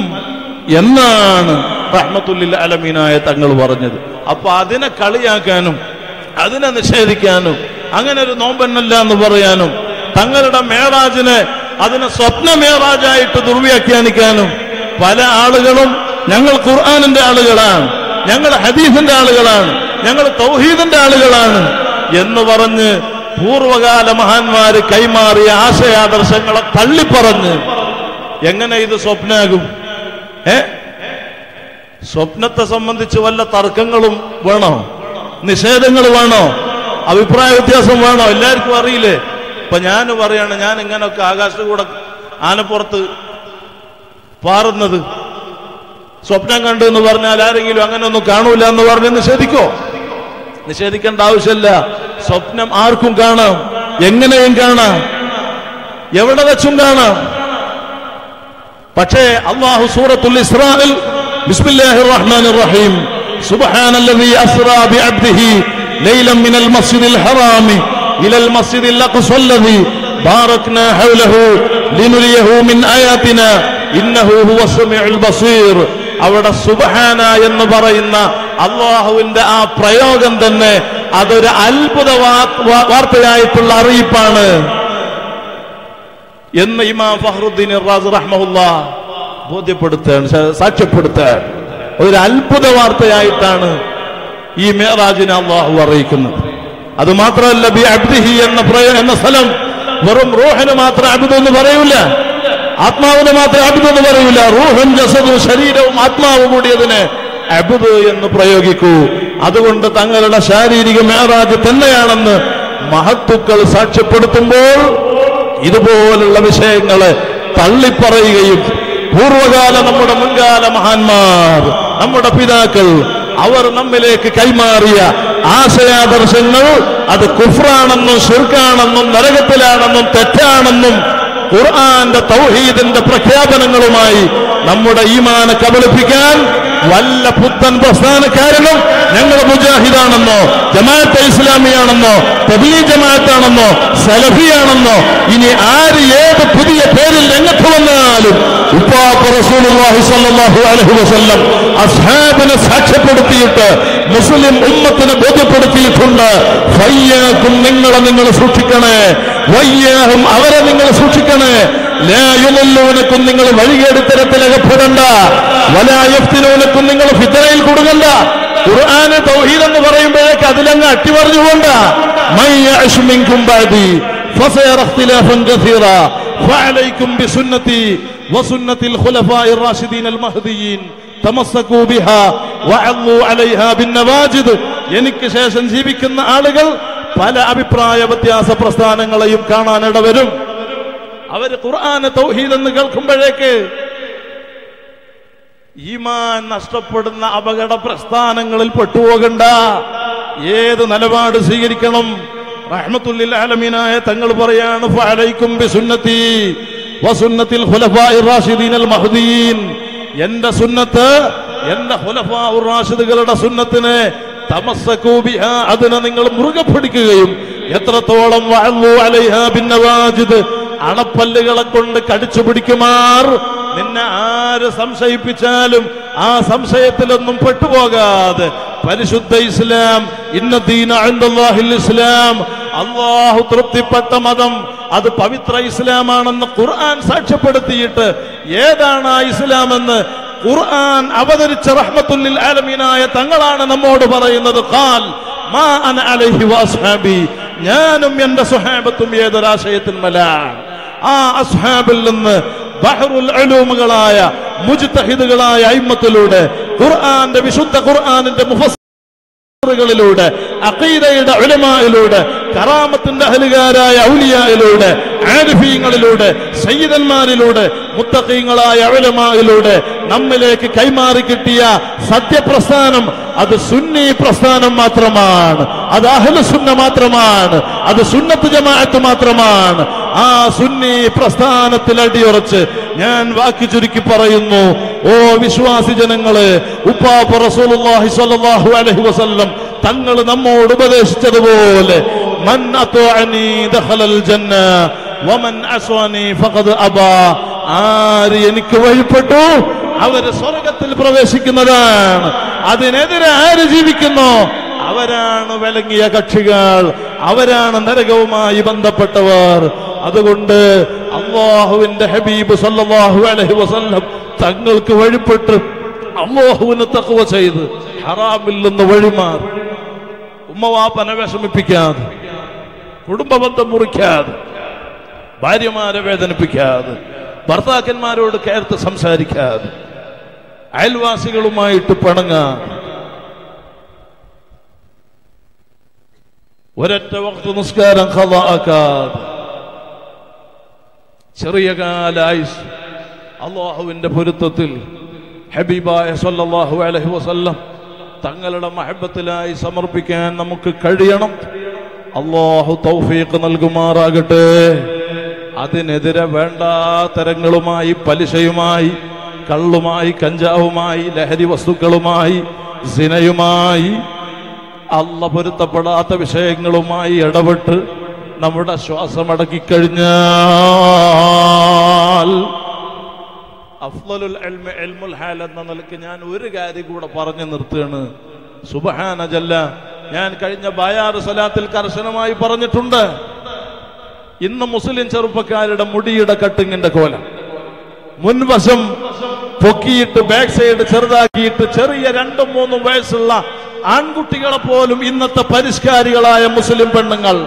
എന്നാണ് റഹ്മത്തുല്ലിൽ അലമീനായ തങ്ങൾ പറഞ്ഞത് അപ്പൊ അതിനെ കളിയാക്കാനും അതിനെ നിഷേധിക്കാനും അങ്ങനെ ഒരു നോമ്പന്നല്ല എന്ന് പറയാനും തങ്ങളുടെ മേറാജിനെ അതിനെ സ്വപ്ന മേറാജായിട്ട് ദുർവ്യാഖ്യാനിക്കാനും പല ആളുകളും ഞങ്ങൾ ഖുർആാനിന്റെ ആളുകളാണ് ഞങ്ങൾ ഹദീഫിന്റെ ആളുകളാണ് ഞങ്ങൾ തൗഹീദിന്റെ ആളുകളാണ് എന്ന് പറഞ്ഞ് പൂർവകാല മഹാന്മാര് കൈമാറിയ ആശയാദർശങ്ങളെ തള്ളിപ്പറഞ്ഞ് എങ്ങനെ ഇത് സ്വപ്നാകും ഏ സ്വപ്നത്തെ സംബന്ധിച്ച് വല്ല തർക്കങ്ങളും വേണോ നിഷേധങ്ങൾ വേണോ അഭിപ്രായ വ്യത്യാസം വേണോ എല്ലാവർക്കും അറിയില്ലേ ഇപ്പൊ ഞാൻ പറയാണ് ഞാൻ ഇങ്ങനൊക്കെ ആകാശത്ത് കൂടെ ആനപ്പുറത്ത് പാറുന്നത് സ്വപ്നം കണ്ടു എന്ന് പറഞ്ഞാൽ ആരെങ്കിലും അങ്ങനെ ഒന്നും കാണൂല എന്ന് പറഞ്ഞ് നിഷേധിക്കോ നിഷേധിക്കേണ്ട ആവശ്യമില്ല സ്വപ്നം ആർക്കും കാണാം എങ്ങനെയും കാണാം എവിടെ വെച്ചും കാണാം പക്ഷേ അള്ളാഹു സൂറത്തുൽ ഇസ്രായിൽ ബിസ്മില്ലാഹിർ റഹ്മാനിർ റഹീം സുബ്ഹാനല്ലദീ അസ്റാ ബിഅബ്ദിഹി ലൈലൻ മിനൽ മസ്ജിദിൽ ഹറാമി ഇലൽ മസ്ജിദിൽ അഖ്സല്ലദീ ബാറക്നാ ഹൗലഹു ലിനുരിയഹു മിൻ ആയാതിനാ ഇന്നഹു ഹുവസ് സമീഉൽ ബസീർ അവിടെ സുബ്ഹാന എന്ന് പറയുന്ന അള്ളാഹുവിന്റെ ആ പ്രയോഗം തന്നെ അതൊരു അത്ഭുത വാ- വാ- വാർത്തയായിട്ടുള്ള അറിയിപ്പാണ് എന്ന് ഇമാം ഫഹ്റുദ്ദീൻ റാസ് റഹ്മുല്ല ബോധ്യപ്പെടുത്തുകയാണ് സ- സാക്ഷ്യപ്പെടുത്തുകയാണ് ഒരു അത്ഭുത വാർത്തയായിട്ടാണ് ഈ മേറാജിനെ അള്ളാഹു അറിയിക്കുന്നത് അത് മാത്രമല്ല ബി അബ്ദിഹി എന്ന പ്രയോ എന്ന സ്ഥലം വെറും റൂഹിന് മാത്രം അബ്ദു എന്ന് പറയൂല ആത്മാവിന് മാത്രം അബ്ദു എന്ന് പറയൂല റൂഹും ജസദും ശരീരവും ആത്മാവും കൂടിയതിന് അബ്ദു എന്ന് പ്രയോഗിക്കൂ അതുകൊണ്ട് തങ്ങളുടെ ശാരീരിക മേറാജ് തന്നെയാണെന്ന് മഹത്തുക്കൾ സാക്ഷ്യപ്പെടുത്തുമ്പോൾ ഇതുപോലുള്ള വിഷയങ്ങളെ തള്ളിപ്പറയുകയും പൂർവകാല നമ്മുടെ മുൻകാല മഹാന്മാർ നമ്മുടെ പിതാക്കൾ അവർ നമ്മിലേക്ക് കൈമാറിയ ആശയാദർശങ്ങൾ അത് കുഫ്രാണെന്നും ഷിർക്കാണെന്നും നരകത്തിലാണെന്നും തെറ്റാണെന്നും ഖുർആന്റെ തൗഹീദിന്റെ പ്രഖ്യാപനങ്ങളുമായി നമ്മുടെ ഈമാനെ കബളിപ്പിക്കാൻ വല്ല പുത്തൻ പ്രസ്ഥാനക്കാരനും ഞങ്ങൾ മുജാഹിദാണെന്നോ ജമാഅത്തെ ഇസ്ലാമിയാണെന്നോ തബീ ജമാഅത്താണെന്നോ സലഫിയാണെന്നോ ഇനി ആര് ഏത് പുതിയ പേരിൽ രംഗത്ത് വന്നാലും ഉപ്പാപ്പ റസൂലുള്ളാഹി സ്വല്ലല്ലാഹു അലൈഹി വസല്ലം അസ്ഹാബിനെ സാക്ഷ്യപ്പെടുത്തിയിട്ട് മുസ്ലിം ഉമ്മത്തിനെ ബോധ്യപ്പെടുത്തിയിട്ടുണ്ട് ഫയ്യാക്കും നിങ്ങളെ നിങ്ങൾ സൂക്ഷിക്കണേ വയ്യാഹും അവരെ നിങ്ങൾ സൂക്ഷിക്കണേ ലായുമല്ലൂനക്കും നിങ്ങൾ വഴികേട് തരത്തിൽ അകപ്പെടണ്ട വലായഫ്തിനൂനക്കും നിങ്ങൾ ഫിത്തനയിൽ കൊടുക്കണ്ട ഖുർആന് തൗഹീദ് എന്ന് പറയുമ്പോഴേക്ക് അതിലങ്ങ് അട്ടിമറിഞ്ഞുകൊണ്ട് മയ്യഅശ്മിൻകും ബാദി فسيرى اختلافا كثيرا فعليكم بسنتي وسنة الخلفاء الراشدين المهديين തമസ്സകൂ ബിഹാ വഅള്ളൂ അലൈഹാ ബിന്നവാജിദ് എനിക്ക് ശേഷം ജീവിക്കുന്ന ആളുകൾ പല അഭിപ്രായ വ്യത്യാസ പ്രസ്ഥാനങ്ങളെയും കാണാനിട വരും അവര് ഖുർആന് തൗഹീദ് എന്ന് കേൾക്കുമ്പോഴേക്ക് ഈമാൻ നഷ്ടപ്പെടുന്ന അപകട പ്രസ്ഥാനങ്ങളിൽ പെട്ടുപോകണ്ട ഏത് നിലപാട് സ്വീകരിക്കണം റഹ്മത്തുല്ലിൽ ആലമീനായ തങ്ങൾ പറയാണ് ഫഅലൈക്കും ബിസുന്നതി വസുന്നത്തിൽ ഖുലഫാഇർ റാഷിദീനൽ മഹ്ദിയീൻ എന്റെ സുന്നത്ത് എന്റെ ഖുലഫാഉർ റാഷിദുകളുടെ സുന്നത്തിനെ തമസ്സകൂ ബിഹാ അതിനെ നിങ്ങൾ മുറുകെ പിടിക്കുകയും എത്രത്തോളം വഅള്ളൂ അലൈഹാ ബിന്നവാജിദ് അണപ്പല്ലുകളെ കൊണ്ട് കടിച്ചു പിടിക്കുമാർ നിന്നെ ആര് സംശയിപ്പിച്ചാലും ആ സംശയത്തിലൊന്നും പെട്ടുപോകാതെ പരിശുദ്ധ ഇസ്ലാം ഇന്ന ദീന ഇൻദല്ലാഹിൽ ഇസ്ലാം അള്ളാഹു തൃപ്തിപ്പെട്ട മതം അത് പവിത്ര ഇസ്ലാമാണെന്ന് ഖുർആൻ സാക്ഷ്യപ്പെടുത്തിയിട്ട് ഏതാണ് ആ ഇസ്ലാം എന്ന് ഖുർആൻ അവതരിച്ച റഹ്മത്തുല്ലിൽ ആലമീനായ തങ്ങളാണ് നമ്മോട് പറയുന്നത് ഖാൽ മാ അന അലൈഹി വഅസ്ഹാബി ഞാനും എന്റെ സുഹാബത്തും ഏതൊരാശയത്തിന്മലാണ് ആ അസ്ഹാബിൽ നിന്ന് ബഹറുൽ ഉലൂമുകളായ മുജ്തഹിദുകളായ അയിമത്തിലൂടെ ഖുർആന്റെ വിശുദ്ധ ഖുർആനിന്റെ മുഫസ്സിറുകളിലൂടെ അഖീദയുടെ ഉലമായിലൂടെ കറാമത്തിന്റെ അഹലുകാരായ ഔലിയായിലൂടെ ആരിഫീങ്ങളിലൂടെ സയ്യിദന്മാരിലൂടെ മുത്തഖീങ്ങളായ ഉലമായിലൂടെ നമ്മിലേക്ക് കൈമാറി കിട്ടിയ സത്യപ്രസ്ഥാനം അത് സുന്നി പ്രസ്ഥാനം മാത്രമാണ് അത് അഹ്ലു സുന്ന മാത്രമാണ് അത് സുന്നത്ത് ജമാഅത്ത് മാത്രമാണ് ആ സുന്നി പ്രസ്ഥാനത്തിൽ അടിയുറച്ച് ഞാൻ വാക്കി ചുരുക്കി പറയുന്നു ഓ വിശ്വാസി ജനങ്ങള് ഉപ്പാപ്പ റസൂലുള്ളാഹി സ്വല്ലല്ലാഹു അലൈഹി വസല്ലം തങ്ങൾ നമ്മോട് ഉപദേശിച്ചതുപോലെ മൻ അത്വഅനി ദഖലൽ ജന്ന വമൻ അസ്വനി ഫഖദ് അബാ ആര് എനിക്ക് വഴിപ്പെട്ടു അവര് സ്വർഗത്തിൽ പ്രവേശിക്കുന്നതാണ് അതിനെതിരെ ആര് ജീവിക്കുന്നു അവരാണ് വിളങ്ങിയ കക്ഷികൾ അവരാണ് നരകവുമായി ബന്ധപ്പെട്ടവർ അതുകൊണ്ട് അള്ളാഹുവിന്റെ ഹബീബ് സല്ലല്ലാഹു അലൈഹി വസല്ലം തങ്ങൾക്ക് വഴിപ്പെട്ട് അള്ളാഹുവിന് തഖ്വ ചെയ്ത് ഹറാമിൽ നിന്ന് വഴിമാറി ഉമ്മവാപ്പനെ വിഷമിപ്പിക്കാതെ കുടുംബബന്ധം മുറിക്കാതെ ഭാര്യമാരെ വേദനിപ്പിക്കാതെ ഭർത്താക്കന്മാരോട് കയർത്ത് സംസാരിക്കാതെ അയൽവാസികളുമായിട്ട് പിണങ്ങാതെ ഒരൊറ്റ വക്ത നിസ്കാരം ഖലാക്കാതെ ചെറിയ കാലായുസ് അള്ളാഹുവിന്റെ പൊരുത്തത്തിൽ ഹബീബായ സല്ലല്ലാഹു അലൈഹി വസല്ലം തങ്ങളുടെ മഹബത്തിലായി സമർപ്പിക്കാൻ നമുക്ക് കഴിയണം അള്ളാഹു തൗഫീഖ് നൽകുമാറാകട്ടെ അതിനെതിരെ വേണ്ടാത്തരങ്ങളുമായി പലിശയുമായി കള്ളുമായി കഞ്ചാവുമായി ലഹരി വസ്തുക്കളുമായി സിനയുമായി അല്ല പൊരുത്തപ്പെടാത്ത വിഷയങ്ങളുമായി ഇടപെട്ട് നമ്മുടെ ശ്വാസം അടക്കിക്കഴിഞ്ഞാൽ അഫ്ലലുൽ ഇൽമി ഇൽമുൽ ഹാൽ എന്ന നിലയ്ക്ക് ഞാൻ ഒരു കാര്യം കൂടെ പറഞ്ഞു നിർത്തുകയാണ് സുബഹാന ജല്ല ഞാൻ കഴിഞ്ഞ ബായാറ് സലാത്തിൽ കർശനമായി പറഞ്ഞിട്ടുണ്ട് ഇന്ന് മുസ്ലിം ചെറുപ്പക്കാരുടെ മുടിയുടെ കട്ടിങ്ങിന്റെ കോലം മുൻവശം പൊക്കിയിട്ട് ബാക്ക് സൈഡ് ചെറുതാക്കിയിട്ട് ചെറിയ രണ്ടും മൂന്നും വയസ്സുള്ള ആൺകുട്ടികളെ പോലും ഇന്നത്തെ പരിഷ്കാരികളായ മുസ്ലിം പെണ്ണുങ്ങൾ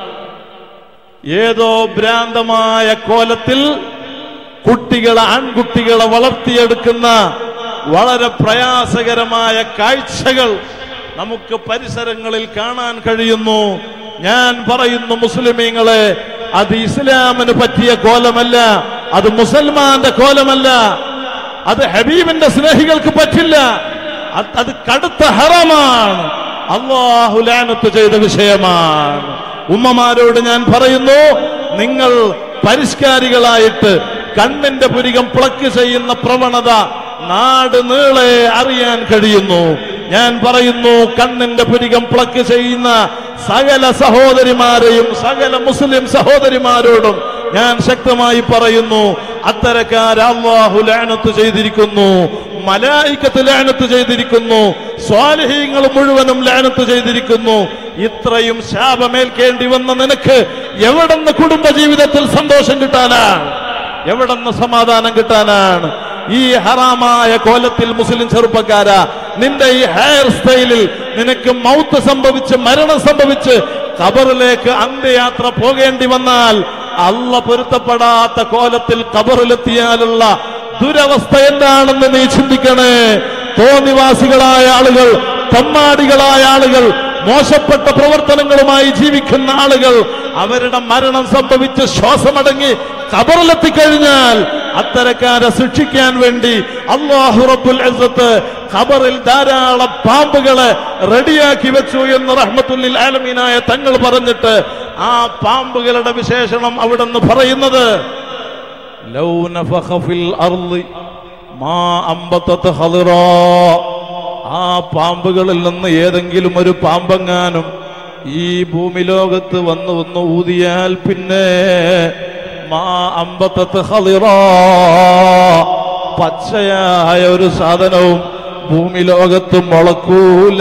ഏതോ ഭ്രാന്തമായ കോലത്തിൽ കുട്ടികളെ ആൺകുട്ടികളെ വളർത്തിയെടുക്കുന്ന വളരെ പ്രയാസകരമായ കാഴ്ചകൾ നമുക്ക് പരിസരങ്ങളിൽ കാണാൻ കഴിയുന്നു ഞാൻ പറയുന്നു മുസ്ലിമീങ്ങളെ അത് ഇസ്ലാമിന് പറ്റിയ കോലമല്ല അത് മുസൽമാന്റെ കോലമല്ല അത് ഹബീബിന്റെ സ്നേഹികൾക്ക് പറ്റില്ല അത് അത് കടുത്ത ഹറമാണ് അള്ളാഹു ലാനത്ത് ചെയ്ത വിഷയമാണ് ഉമ്മമാരോട് ഞാൻ പറയുന്നു നിങ്ങൾ പരിഷ്കാരികളായിട്ട് കണ്ണിന്റെ പുരികം പ്ലക്ക് ചെയ്യുന്ന പ്രവണത നാട് നീളെ അറിയാൻ കഴിയുന്നു ഞാൻ പറയുന്നു കണ്ണിന്റെ പുരികം പ്ലക്ക് ചെയ്യുന്ന സകല സഹോദരിമാരെയും സകല മുസ്ലിം സഹോദരിമാരോടും ഞാൻ ശക്തമായി പറയുന്നു അത്തരക്കാർ അള്ളാഹു ലാനത്ത് ചെയ്തിരിക്കുന്നു മലായിക്കത്ത് ലാനത്ത് ചെയ്തിരിക്കുന്നു സ്വാലിഹീങ്ങൾ മുഴുവനും ലാനത്ത് ചെയ്തിരിക്കുന്നു ഇത്രയും ശാപമേൽക്കേണ്ടി വന്ന നിനക്ക് എവിടെന്ന് കുടുംബ ജീവിതത്തിൽ സന്തോഷം കിട്ടാനാണ് എവിടെന്ന് സമാധാനം കിട്ടാനാണ് ഈ ഹറാമായ കോലത്തിൽ മുസ്ലിം ചെറുപ്പക്കാരാ നിന്റെ ഈ ഹെയർ സ്റ്റൈലിൽ നിനക്ക് മൗത്ത് സംഭവിച്ച് മരണം സംഭവിച്ച് ഖബറിലേക്ക് അന്ത്യയാത്ര പോകേണ്ടി വന്നാൽ അല്ല പൊരുത്തപ്പെടാത്ത കോലത്തിൽ ഖബറിലെത്തിയാലുള്ള ദുരവസ്ഥ എന്താണെന്ന് നീ ചിന്തിക്കണേ തോന്നിവാസികളായ ആളുകൾ തമ്മാടികളായ ആളുകൾ മോശപ്പെട്ട പ്രവർത്തനങ്ങളുമായി ജീവിക്കുന്ന ആളുകൾ അവരുടെ മരണം സംഭവിച്ച് ശ്വാസമടങ്ങി ഖബറിലെത്തിക്കഴിഞ്ഞാൽ അത്തരക്കാരെ ശിക്ഷിക്കാൻ വേണ്ടി അള്ളാഹു റബ്ബുൽ ഇസ്സത്ത് ഖബറിൽ ധാരാളം പാമ്പുകളെ റെഡിയാക്കി വെച്ചു എന്ന് റഹ്മത്തുല്ലിൽ ആലമീനായ തങ്ങൾ പറഞ്ഞിട്ട് ആ പാമ്പുകളുടെ വിശേഷണം അവിടെ നിന്ന് പറയുന്നത് ലൗ നഫഖ ഫിൽ അർളി മാ അമ്പത്തത് ഹളിറാ ആ പാമ്പുകളിൽ നിന്ന് ഏതെങ്കിലും ഒരു പാമ്പെങ്ങാനും ഈ ഭൂമി ലോകത്ത് വന്ന് വന്ന് ഊതിയാൽ പിന്നെ മാ അമ്പത്തത്ത് ഹളിറാ പച്ചയായ ഒരു സാധനവും ഭൂമി ലോകത്ത് മുളക്കൂല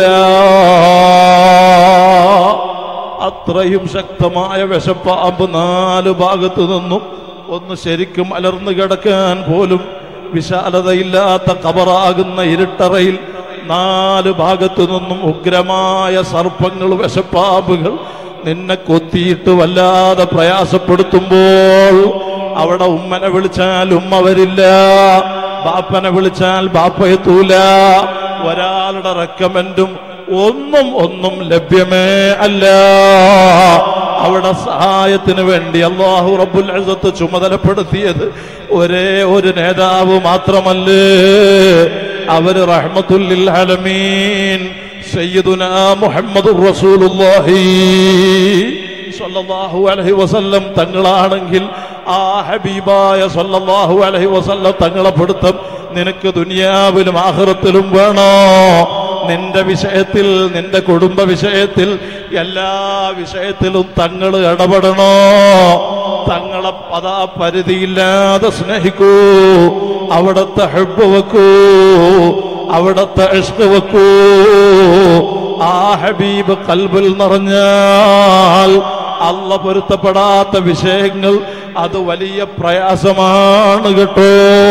അത്രയും ശക്തമായ വിഷപ്പാമ്പ് നാല് ഭാഗത്തു നിന്നും ഒന്ന് ശരിക്കും അലർന്നു കിടക്കാൻ പോലും വിശാലതയില്ലാത്ത കബറാകുന്ന ഇരുട്ടറയിൽ നാല് ഭാഗത്തു നിന്നും ഉഗ്രമായ സർപ്പങ്ങൾ വിഷപ്പാമ്പുകൾ നിന്നെ കൊത്തിയിട്ട് വല്ലാതെ പ്രയാസപ്പെടുത്തുമ്പോൾ അവിടെ ഉമ്മനെ വിളിച്ചാൽ ഉമ്മ വരില്ല ബാപ്പനെ വിളിച്ചാൽ ബാപ്പ എത്തൂല ഒരാളുടെ റെക്കമെൻഡും ഒന്നും ഒന്നും ലഭ്യമേ അല്ല അവിടെ സഹായത്തിന് വേണ്ടി അള്ളാഹു റബ്ബുൽ അസത്ത് ചുമതലപ്പെടുത്തിയത് ഒരേ ഒരു നേതാവ് മാത്രമല്ലേ അവര് റഹ്മത്തുല്ലിൽ അലമീൻ സയ്യിദുന മുഹമ്മദുർ റസൂലുള്ളാഹി സല്ലല്ലാഹു അലൈഹി വസല്ലം തങ്ങളാണെങ്കിൽ ആ ഹബീബായ സല്ലല്ലാഹു അലൈഹി വസല്ലം തങ്ങളെ പിടുത്തം നിനക്ക് ദുനിയാവിലും ആഹ്റത്തിലും വേണോ നിന്റെ വിഷയത്തിൽ നിന്റെ കുടുംബ വിഷയത്തിൽ എല്ലാ വിഷയത്തിലും തങ്ങൾ ഇടപെടണോ തങ്ങളെ അതാ പരിധിയില്ലാതെ സ്നേഹിക്കൂ അവിടത്തെ ഹെബ് വെക്കൂ അവിടത്തെ ഇഷ്ട് വെക്കൂ ആ ഹബീബ് കൽബിൽ നിറഞ്ഞാൽ അല്ല പൊരുത്തപ്പെടാത്ത വിഷയങ്ങൾ അത് വലിയ പ്രയാസമാണ് കേട്ടോ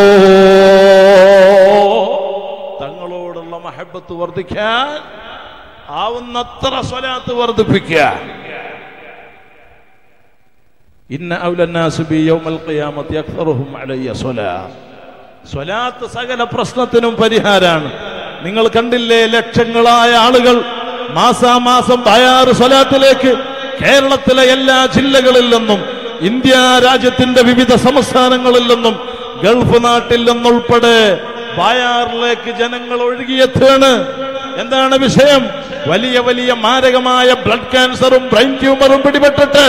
തങ്ങളോടുള്ള മഹബത്ത് വർദ്ധിക്കാൻ ആവുന്നത്ര സ്വലാത്ത് വർദ്ധിപ്പിക്കുക ഇന്ന ഔലന്നാസ് ബി യൗമൽ ഖിയാമത്തി അക്സറുഹും അലയ്യ സ്വലാ സ്വലാത്ത് സകല പ്രശ്നത്തിനും പരിഹാരാണ് നിങ്ങൾ കണ്ടില്ലേ ലക്ഷങ്ങളായ ആളുകൾ മാസാമാസം ബയാറ് സ്വലാത്തിലേക്ക് കേരളത്തിലെ എല്ലാ ജില്ലകളിൽ നിന്നും ഇന്ത്യ രാജ്യത്തിന്റെ വിവിധ സംസ്ഥാനങ്ങളിൽ നിന്നും ഗൾഫ് നാട്ടിൽ നിന്നുൾപ്പെടെ ബയാറിലേക്ക് ജനങ്ങൾ ഒഴുകിയെത്തുകയാണ് എന്താണ് വിഷയം വലിയ വലിയ മാരകമായ ബ്ലഡ് ക്യാൻസറും ബ്രെയിൻ ട്യൂമറും പിടിപെട്ടിട്ട്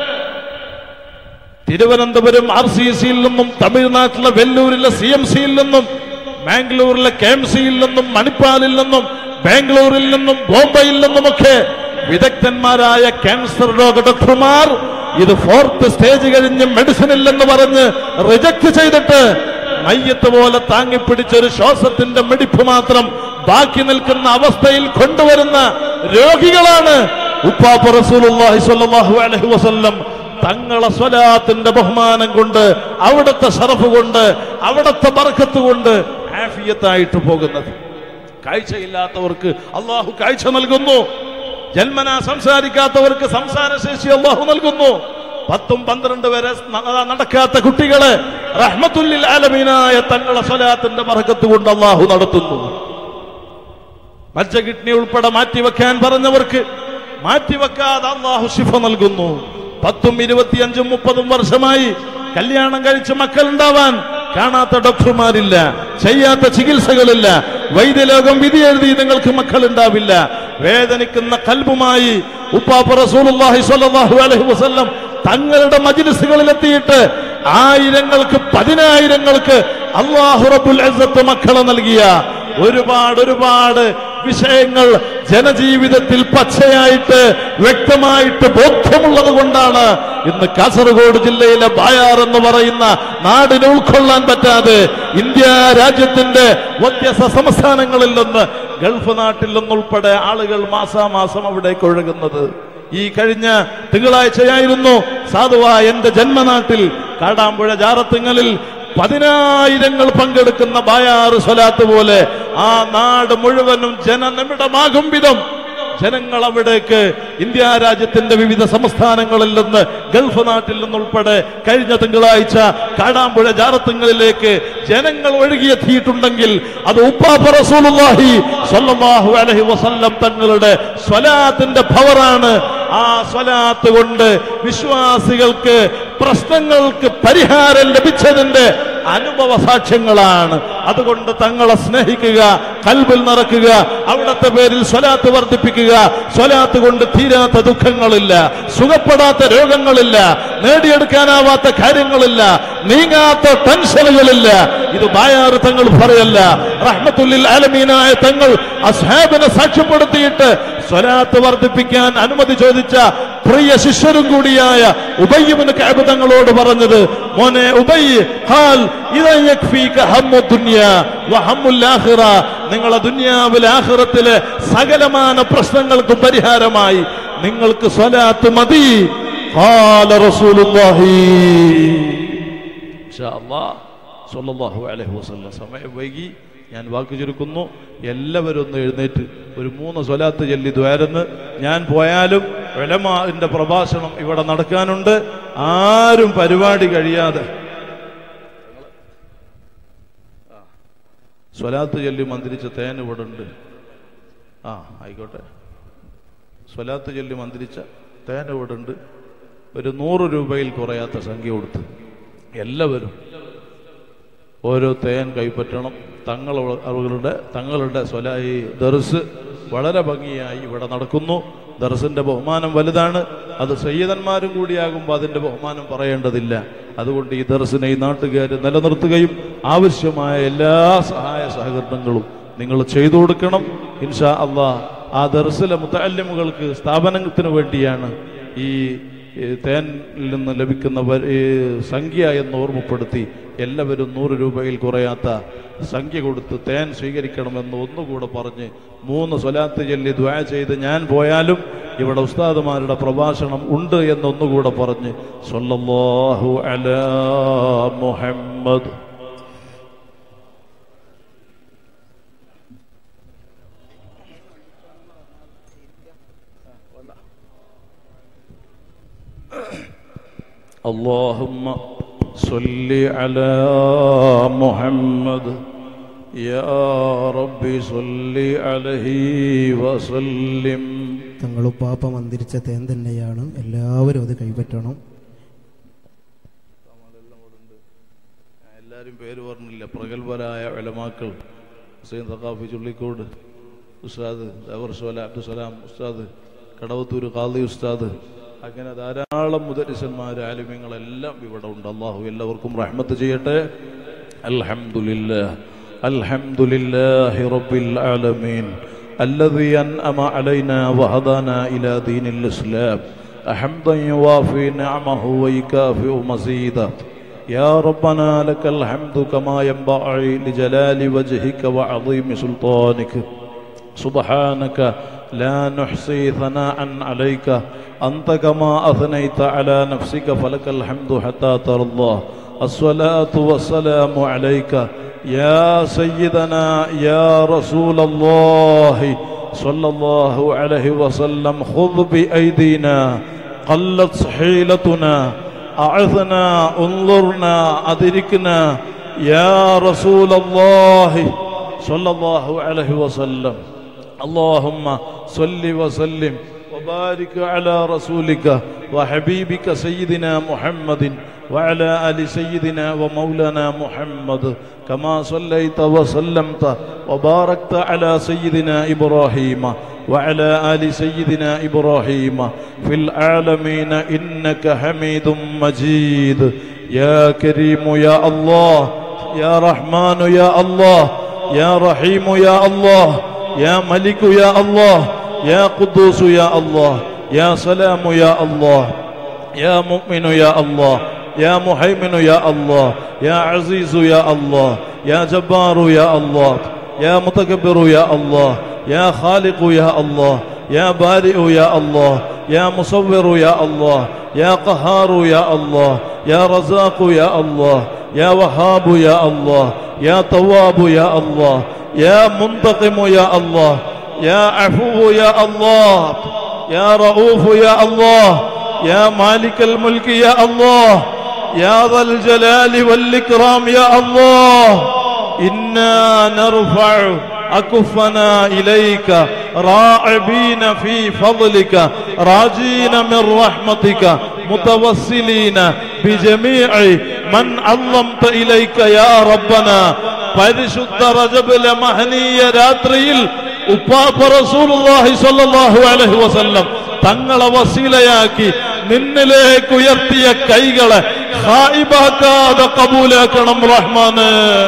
തിരുവനന്തപുരം ആർ സി സിയിൽ നിന്നും തമിഴ്നാട്ടിലെ വെല്ലൂരിലെ സി എം സിയിൽ നിന്നും ബാംഗ്ലൂരിലെ കെ എം സിയിൽ നിന്നും മണിപ്പാലിൽ നിന്നും ബാംഗ്ലൂരിൽ നിന്നും ബോംബെയിൽ നിന്നുമൊക്കെ വിദഗ്ധന്മാരായ ക്യാൻസർ രോഗ ഡോക്ടർമാർ ഇത് ഫോർത്ത് സ്റ്റേജ് കഴിഞ്ഞ് മെഡിസിൻ ഇല്ലെന്ന് പറഞ്ഞ് റിജക്ട് ചെയ്തിട്ട് മയ്യത്ത് പോലെ താങ്ങിപ്പിടിച്ചൊരു ശ്വാസത്തിന്റെ മിടിപ്പ് മാത്രം ബാക്കി നിൽക്കുന്ന അവസ്ഥയിൽ കൊണ്ടുവരുന്ന രോഗികളാണ് ഉപ്പാപ്പ റസൂലുള്ളാഹി സ്വല്ലല്ലാഹു അലൈഹി വസല്ലം തങ്ങളെ സ്വലാത്തിന്റെ ബഹുമാനം കൊണ്ട് അവിടുത്തെ ഷറഫ് കൊണ്ട് അവിടുത്തെ ബർക്കത്ത് കൊണ്ട് ആഫിയത്തായിട്ട് പോകുന്നത് കാഴ്ചയില്ലാത്തവർക്ക് അള്ളാഹു കാഴ്ച നൽകുന്നു ജന്മന സംസാരിക്കാത്തവർക്ക് സംസാരശേഷി അള്ളാഹു നൽകുന്നു പത്തും പന്ത്രണ്ട് വരെ ന- നടക്കാത്ത കുട്ടികളെ റഹ്മത്തുല്ലിൽ ആലമീനായ തങ്ങളെ സ്വലാത്തിന്റെ ബർക്കത്ത് കൊണ്ട് അള്ളാഹു നടത്തുന്നു മജ്ജ കിഡ്നി ഉൾപ്പെടെ മാറ്റിവെക്കാൻ പറഞ്ഞവർക്ക് മാറ്റിവെക്കാതെ അള്ളാഹു ശിഫ നൽകുന്നു പത്തും ഇരുപത്തിയഞ്ചും മുപ്പതും വർഷമായി കല്യാണം കഴിച്ച് മക്കൾ ഉണ്ടാവാൻ കാണാത്ത ഡോക്ടർമാരില്ല ചെയ്യാത്ത ചികിത്സകളില്ല വൈദ്യലോകം വിധി എഴുതി നിങ്ങൾക്ക് മക്കൾ ഉണ്ടാവില്ല വേദനിക്കുന്ന കൽബുമായി ഉപ്പാപ്പ റസൂലുള്ളാഹി സ്വല്ലല്ലാഹു അലൈഹി വസല്ലം തങ്ങളുടെ മജ്ലിസുകളിൽ എത്തിയിട്ട് ആയിരങ്ങൾക്ക് പതിനായിരങ്ങൾക്ക് അള്ളാഹു റബ്ബുൽ ഇസ്സത്ത് മക്കളെ നൽകിയ ഒരുപാട് ഒരുപാട് വിഷയങ്ങൾ ജനജീവിതത്തിൽ പച്ചയായിട്ട് വ്യക്തമായിട്ട് ബോധ്യമുള്ളത് കൊണ്ടാണ് ഇന്ന് കാസർഗോഡ് ജില്ലയിലെ ബായാർ എന്ന് പറയുന്ന നാടിനെ ഉൾക്കൊള്ളാൻ പറ്റാതെ ഇന്ത്യ രാജ്യത്തിന്റെ വ്യത്യസ്ത സംസ്ഥാനങ്ങളിൽ നിന്ന് ഗൾഫ് നാട്ടിൽ നിന്നുൾപ്പെടെ ആളുകൾ മാസാമാസം അവിടേക്ക് ഒഴുകുന്നത് ഈ കഴിഞ്ഞ തിങ്കളാഴ്ചയായിരുന്നു സാധുവ എന്റെ ജന്മനാട്ടിൽ കാടാമ്പുഴ ജാറത്തിങ്ങലിൽ പതിനായിരങ്ങൾ പങ്കെടുക്കുന്ന ബായാറ് സ്വലാത്ത് പോലെ ആ നാട് മുഴുവനും ജനനിമിടമാകും വിധം ജനങ്ങൾ അവിടേക്ക് ഇന്ത്യ രാജ്യത്തിന്റെ വിവിധ സംസ്ഥാനങ്ങളിൽ നിന്ന് ഗൾഫ് നാട്ടിൽ നിന്നുൾപ്പെടെ കഴിഞ്ഞ തിങ്കളാഴ്ച കാടാമ്പുഴ ജാറത്തുങ്ങളിലേക്ക് ജനങ്ങൾ ഒഴുകിയെത്തിയിട്ടുണ്ടെങ്കിൽ അത് ഉപ്പാപ്പ റസൂലുള്ളാഹി സ്വല്ലല്ലാഹു അലൈഹി വസല്ലം തങ്ങളുടെ സ്വലാത്തിന്റെ പവറാണ് ആ സ്വലാത്ത് കൊണ്ട് വിശ്വാസികൾക്ക് പ്രശ്നങ്ങൾക്ക് പരിഹാരം ലഭിച്ചതിന്റെ അനുഭവ സാക്ഷ്യങ്ങളാണ് അതുകൊണ്ട് തങ്ങളെ സ്നേഹിക്കുക കൽബിൽ നിറക്കുക അവിടത്തെ പേരിൽ സ്വലാത്ത് വർദ്ധിപ്പിക്കുക സ്വലാത്ത് കൊണ്ട് തീരാത്ത ദുഃഖങ്ങളില്ല സുഖപ്പെടാത്ത രോഗങ്ങളില്ല നേടിയെടുക്കാനാവാത്ത കാര്യങ്ങളില്ല നീങ്ങാത്ത ടെൻഷനുകളില്ല ഇത് ബായാറ് തങ്ങൾ പറയല്ല റഹ്മത്തുല്ലിൽ ആലമീനായ തങ്ങൾ അസ്ഹാബിനെ സാക്ഷ്യപ്പെടുത്തിയിട്ട് സ്വലാത്ത് വർദ്ധിപ്പിക്കാൻ അനുമതി ചോദിച്ച പ്രിയ ശിഷ്യരും കൂടിയായ ഉബയ്യമിന് കാബ് തങ്ങളോട് പറഞ്ഞത് മോനെ ഉബയ്യ് ഹാൽ ഇദൻ യക്ഫീക ഹമ്മു ദുനിയ വ ഹമ്മുൽ ആഖിറ നിങ്ങളെ ദുനിയാവിലെ ആഖിറത്തിലെ സകലമാന പ്രശ്നങ്ങൾക്ക് പരിഹാരമായി നിങ്ങൾക്ക് സ്വലാത്ത് മതി ഖാല റസൂലുള്ളാഹി ഇൻഷാ അല്ലാഹ് സ്വല്ലല്ലാഹു അലൈഹി വസല്ലം സമയം വൈകി ഞാൻ വാക്ക് ചുരുക്കുന്നു എല്ലാവരും ഒന്ന് എഴുന്നേറ്റ് ഒരു മൂന്ന് സ്വലാത്ത് ചൊല്ലി ദ്വാരന്ന് ഞാൻ പോയാലും വിലമാന്റെ പ്രഭാഷണം ഇവിടെ നടക്കാനുണ്ട് ആരും പരിപാടി കഴിയാതെ സ്വലാത്ത് ചൊല്ലി മന്ത്രിച്ച തേൻ ഇവിടെ ഉണ്ട് ആ ആയിക്കോട്ടെ സ്വലാത്ത് ചൊല്ലി മന്ത്രിച്ച തേൻ ഇവിടെ ഉണ്ട് ഒരു നൂറ് രൂപയിൽ കുറയാത്ത സംഖ്യ കൊടുത്ത് എല്ലാവരും ഓരോ തേൻ കൈപ്പറ്റണം തങ്ങൾ അവരുടെ തങ്ങളുടെ സ്വലായി ദർസ് വളരെ ഭംഗിയായി ഇവിടെ നടക്കുന്നു ദർസിന്റെ ബഹുമാനം വലുതാണ് അത് സയ്യിദന്മാരും കൂടിയാകുമ്പോൾ അതിന്റെ ബഹുമാനം പറയേണ്ടതില്ല അതുകൊണ്ട് ഈ ദർസിനെ ഈ നാട്ടുകാർ നിലനിർത്തുകയും ആവശ്യമായ എല്ലാ സഹായ സഹകരണങ്ങളും നിങ്ങൾ ചെയ്തു കൊടുക്കണം ഇൻഷാ അള്ളാ ആ ദർസിലെ മുത്തല്യമുകൾക്ക് സ്ഥാപനത്തിന് വേണ്ടിയാണ് ഈ ഈ തേനിൽ നിന്ന് ലഭിക്കുന്ന വ- ഈ സംഖ്യ എന്ന് ഓർമ്മപ്പെടുത്തി എല്ലാവരും നൂറ് രൂപയിൽ കുറയാത്ത സംഖ്യ കൊടുത്ത് തേൻ സ്വീകരിക്കണമെന്ന് ഒന്നുകൂടെ പറഞ്ഞ് മൂന്ന് സ്വലാത്ത് ചൊല്ലി ദ്വാ ചെയ്ത് ഞാൻ പോയാലും ഇവിടെ ഉസ്താദുമാരുടെ പ്രഭാഷണം ഉണ്ട് എന്നൊന്നുകൂടെ പറഞ്ഞ് സല്ലല്ലാഹു അലാ മുഹമ്മദ് اللهم صل على محمد يا رب صل عليه وسلم
തങ്ങളുപ്പാപ്പ മന്ദിരിച്ച തേൻ തന്നെയാണ് എല്ലാവരും അത് കൈപ്പറ്റണം
എല്ലാവരും പേര് പറഞ്ഞില്ല പ്രഗത്ഭരായ വിലമാക്കൾ ഹുസൈൻ സഖാഫി ചുള്ളിക്കോട് ഉസ്താദ് ദവർഷോല അബ്ദുസലാം ഉസ്താദ് കടവത്തൂർ ഖാദി ഉസ്താദ് അങ്ങനെ ധാരാളം മുദരിസന്മാർ ആലിമ്യങ്ങളെല്ലാം ഇവിടെ ഉണ്ട് അള്ളാഹു എല്ലാവർക്കും റഹ്മത്ത് ചെയ്യട്ടെ അൽഹംദുലില്ലാ അൽഹംദുലില്ലാഹി റബ്ബിൽ ആലമീൻ الذي أنأم علينا وهدانا إلى دين الإسلام حمدا يوافي نعمه ويكافئ مزيدا يا ربنا لك الحمد كما ينبغي لجلال وجهك وعظيم سلطانك سبحانك لا نحصي ثناء عليك أنت كما أثنيت على نفسك فلك الحمد حتى ترضى الصلاة والسلام عليك يا سيدنا يا رسول الله صلى الله عليه وسلم خذ بأيدينا قلت حيلتنا أعثنا انظرنا أدركنا يا رسول الله صلى الله عليه وسلم اللهم صل وسلم وبارك على رسولك وحبيبك سيدنا محمد وعلى ال سيدنا ومولانا محمد كما صليت وسلمت وباركت على سيدنا ابراهيم وعلى ال سيدنا ابراهيم في العالمين انك حميد مجيد يا كريم يا الله يا رحمن يا الله يا رحيم يا الله يا ملك يا الله يا قدوس يا الله يا سلام يا الله يا مؤمن يا الله يا محيمن يا الله يا عزيز يا الله يا جبار يا الله يا متكبر يا الله يا خالق يا الله يا بارئ يا الله يا مصور يا الله يا قهار يا الله يا رزاق يا الله يا وهاب يا الله يا تواب يا الله يا منتقم يا الله يا عفو يا الله يا رؤوف يا الله يا مالك الملك يا الله يا ذا الجلال والإكرام يا الله إنا نرفع أكفنا إليك راعبين في فضلك راجين من رحمتك متوسلين بجميع من عظمت إليك يا ربنا പരിശുദ്ധ റജബിലെ മഹനീയ രാത്രിയിൽ ഉപ്പാപ്പ റസൂലുള്ളാഹി സ്വല്ലല്ലാഹു അലൈഹി വസല്ലം തങ്ങളെ വസീലയാക്കി നിന്നിലേക്ക് ഉയർത്തിയ കൈകളെ ഹായിബാക്കാതെ കബൂലാക്കണം റഹ്മാന്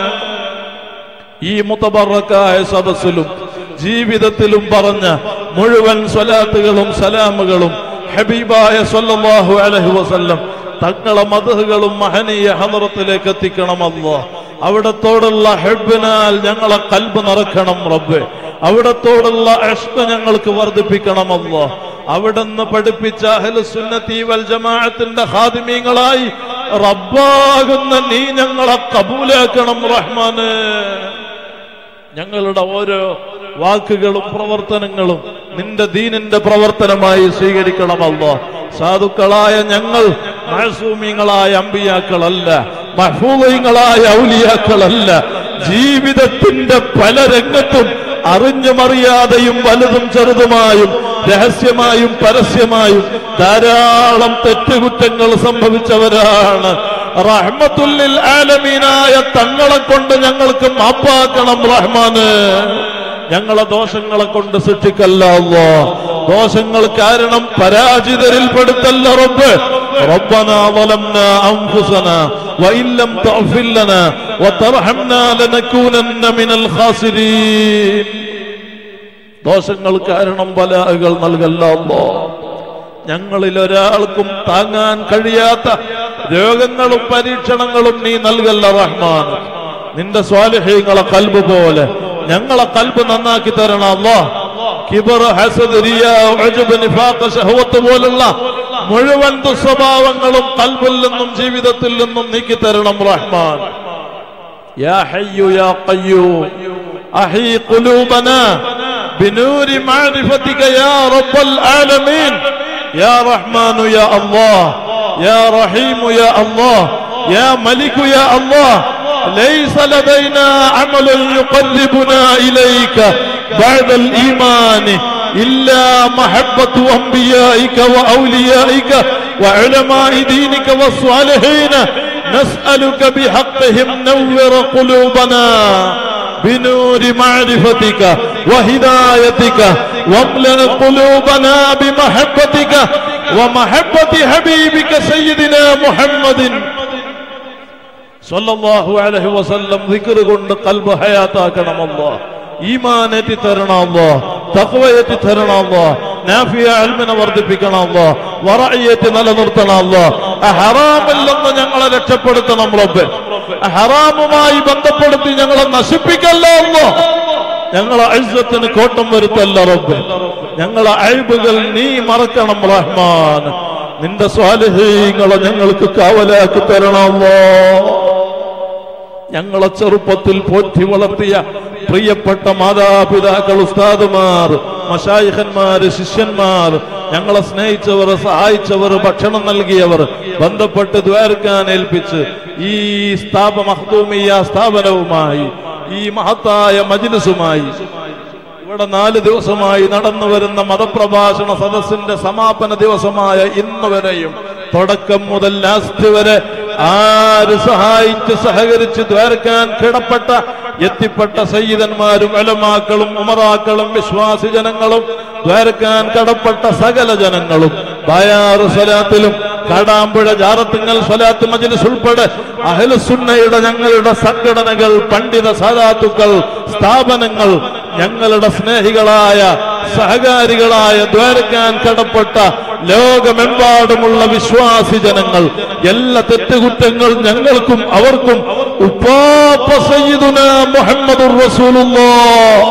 ഈ മുത്തബറക്കായ സദസ്സിലും ജീവിതത്തിലും പറഞ്ഞ മുഴുവൻ സ്വലാത്തുകളും സലാമുകളും ഹബീബായ സ്വല്ലല്ലാഹു അലൈഹി വസല്ലം തങ്ങളെ മതഹുകളും മഹനീയ ഹദറത്തിലേക്ക് എത്തിക്കണമല്ലോ അവിടത്തോടുള്ള ഹെബിനാൽ ഞങ്ങളെ കൽബ് നിറക്കണം റബ്ബെ അവിടത്തോടുള്ള അഷ്ക ഞങ്ങൾക്ക് വർദ്ധിപ്പിക്കണമല്ലോ അവിടുന്ന് പഠിപ്പിച്ച അഹ്ലുസുന്നത്തി വൽ ജമാഅത്തിന്റെ ഹാദിമീങ്ങളായി റബ്ബാകുന്ന നീ ഞങ്ങളെ കബൂലാക്കണം റഹ്മാന് ഞങ്ങളുടെ ഓരോ വാക്കുകളും പ്രവർത്തനങ്ങളും നിന്റെ ദീനിന്റെ പ്രവർത്തനമായി സ്വീകരിക്കണമല്ലോ സാധുക്കളായ ഞങ്ങൾ മഹസൂമിങ്ങളായ അമ്പിയാക്കളല്ല മഹൂലങ്ങളായ ഔലിയാക്കളല്ല ജീവിതത്തിന്റെ പല രംഗത്തും അറിഞ്ഞുമറിയാതെയും വലുതും ചെറുതുമായും രഹസ്യമായും പരസ്യമായും ധാരാളം തെറ്റുകുറ്റങ്ങൾ സംഭവിച്ചവരാണ് റഹ്മത്തുല്ലിൽ ആലമീനായ തങ്ങളെ കൊണ്ട് ഞങ്ങൾക്ക് മാപ്പാക്കണം റഹ്മാന് ഞങ്ങളെ ദോഷങ്ങളെ കൊണ്ട് സൃഷ്ടിക്കല്ലോ ദോഷങ്ങൾ കാരണം പരാജിതരിൽ പെടുത്തല്ല റബ്ബ് ربنا ظلمنا أنفسنا وإن لم تغفر لنا وترحمنا لنكونن من الخاسرين ദോഷങ്ങൾ കാരണം ബലാഹകൾ നൽകല്ലോ ഞങ്ങളിൽ ഒരാൾക്കും താങ്ങാൻ കഴിയാത്ത രോഗങ്ങളും പരീക്ഷണങ്ങളും നീ നൽകല്ല റഹ്മാൻ നിന്റെ സ്വാലിഹ്യങ്ങളെ കൽബ് പോലെ ഞങ്ങളെ കൽബ് നന്നാക്കി തരണം അല്ലോ കിബർ ഹസദ് റിയ ഉജ്ബ് നിഫാഖ് ശഹവത്ത് പോലുള്ള മുഴുവൻ ദുസ്വഭാവങ്ങളും കൽബിൽ നിന്നും ജീവിതത്തിൽ നിന്നും നീക്കി തരണം റഹ്മാൻ يا حي يا قيوم أحي قلوبنا بنور معرفتك يا رب العالمين يا رحمن يا الله يا رحيم يا الله يا ملك يا الله ليس لدينا عمل يقربنا إليك بعد الإيمان إلا محبة أنبيائك وأوليائك وعلماء دينك والصالحين نسألك بحقهم نور قلوبنا بنور معرفتك وهدايتك واملأ قلوبنا بمحبتك ومحبة حبيبك سيدنا محمد സല്ലല്ലാഹു അലൈഹി വസല്ലം ദിക്ർ കൊണ്ട് കൽബ് ഹയാത്താക്കണം അല്ലാഹ് ഈമാൻ എത്തി തരണം അല്ലാഹ് തഖ്വ എത്തി തരണം അല്ലാഹ് നാഫിയ അൽമിനെ വർദ്ധിപ്പിക്കണം അല്ലാഹ് വറഇയത്ത് നിലനിർത്തണം അല്ലാഹ് ആ ഹറാമിൽ നിന്ന് ഞങ്ങളെ രക്ഷപ്പെടുത്തണം റബ്ബ് ആ ഹറാമുമായി ബന്ധപ്പെടുത്തി ഞങ്ങളെ നശിപ്പിക്കല്ലോ അല്ലാഹ് ഞങ്ങളെ ഐസത്തിന് കോട്ടം വരുത്തല്ല റബ്ബ് ഞങ്ങളെ അഴിബുകൾ നീ മറക്കണം റഹ്മാൻ നിന്റെ സ്വാലിഹീങ്ങളെ ഞങ്ങൾക്ക് കാവലാക്കി തരണമോ ഞങ്ങളെ ചെറുപ്പത്തിൽ പോറ്റി വളർത്തിയ പ്രിയപ്പെട്ട മാതാപിതാക്കൾ ഉസ്താദുമാർ മഷായിഖന്മാര് ശിഷ്യന്മാർ ഞങ്ങളെ സ്നേഹിച്ചവർ സഹായിച്ചവർ ഭക്ഷണം നൽകിയവർ ബന്ധപ്പെട്ട് ദ്വാരക്കാൻ ഏൽപ്പിച്ച് ഈ സ്ഥാപ മഹ്ദൂമിയ സ്ഥാപനവുമായി ഈ മഹത്തായ മജിലിസുമായി ഇവിടെ നാല് ദിവസമായി നടന്നു വരുന്ന മതപ്രഭാഷണ സദസ്സിന്റെ സമാപന ദിവസമായ ഇന്ന് വരെയും തുടക്കം മുതൽ ലാസ്റ്റ് വരെ ആര് സഹായിച്ച് സഹകരിച്ച് ദ്വാരക്കാൻ കിടപ്പെട്ട എത്തിപ്പെട്ട സയ്യിദന്മാരും അലമാക്കളും ഉമറാക്കളും വിശ്വാസി ജനങ്ങളും ദ്വാരക്കാൻ കടപ്പെട്ട സകല ജനങ്ങളും ബായാറ് സ്വലാത്തിലും കാടാമ്പുഴ ജാറത്തിങ്ങൽ സ്വലാത്ത് മജ്ലിസ് ഉൾപ്പെടെ അഹ്ലുസുന്നയുടെ ഞങ്ങളുടെ സംഘടനകൾ പണ്ഡിത സാധാത്തുക്കൾ സ്ഥാപനങ്ങൾ ഞങ്ങളുടെ സ്നേഹികളായ സഹകാരികളായ ദ്വാരക്കാൻ കടപ്പെട്ട ലോകമെമ്പാടുമുള്ള വിശ്വാസി ജനങ്ങൾ എല്ലാ തെറ്റുകുറ്റങ്ങൾ ഞങ്ങൾക്കും അവർക്കും ഉപ്പാപ്പ സയ്യിദുന മുഹമ്മദുർ റസൂലുള്ളാഹ്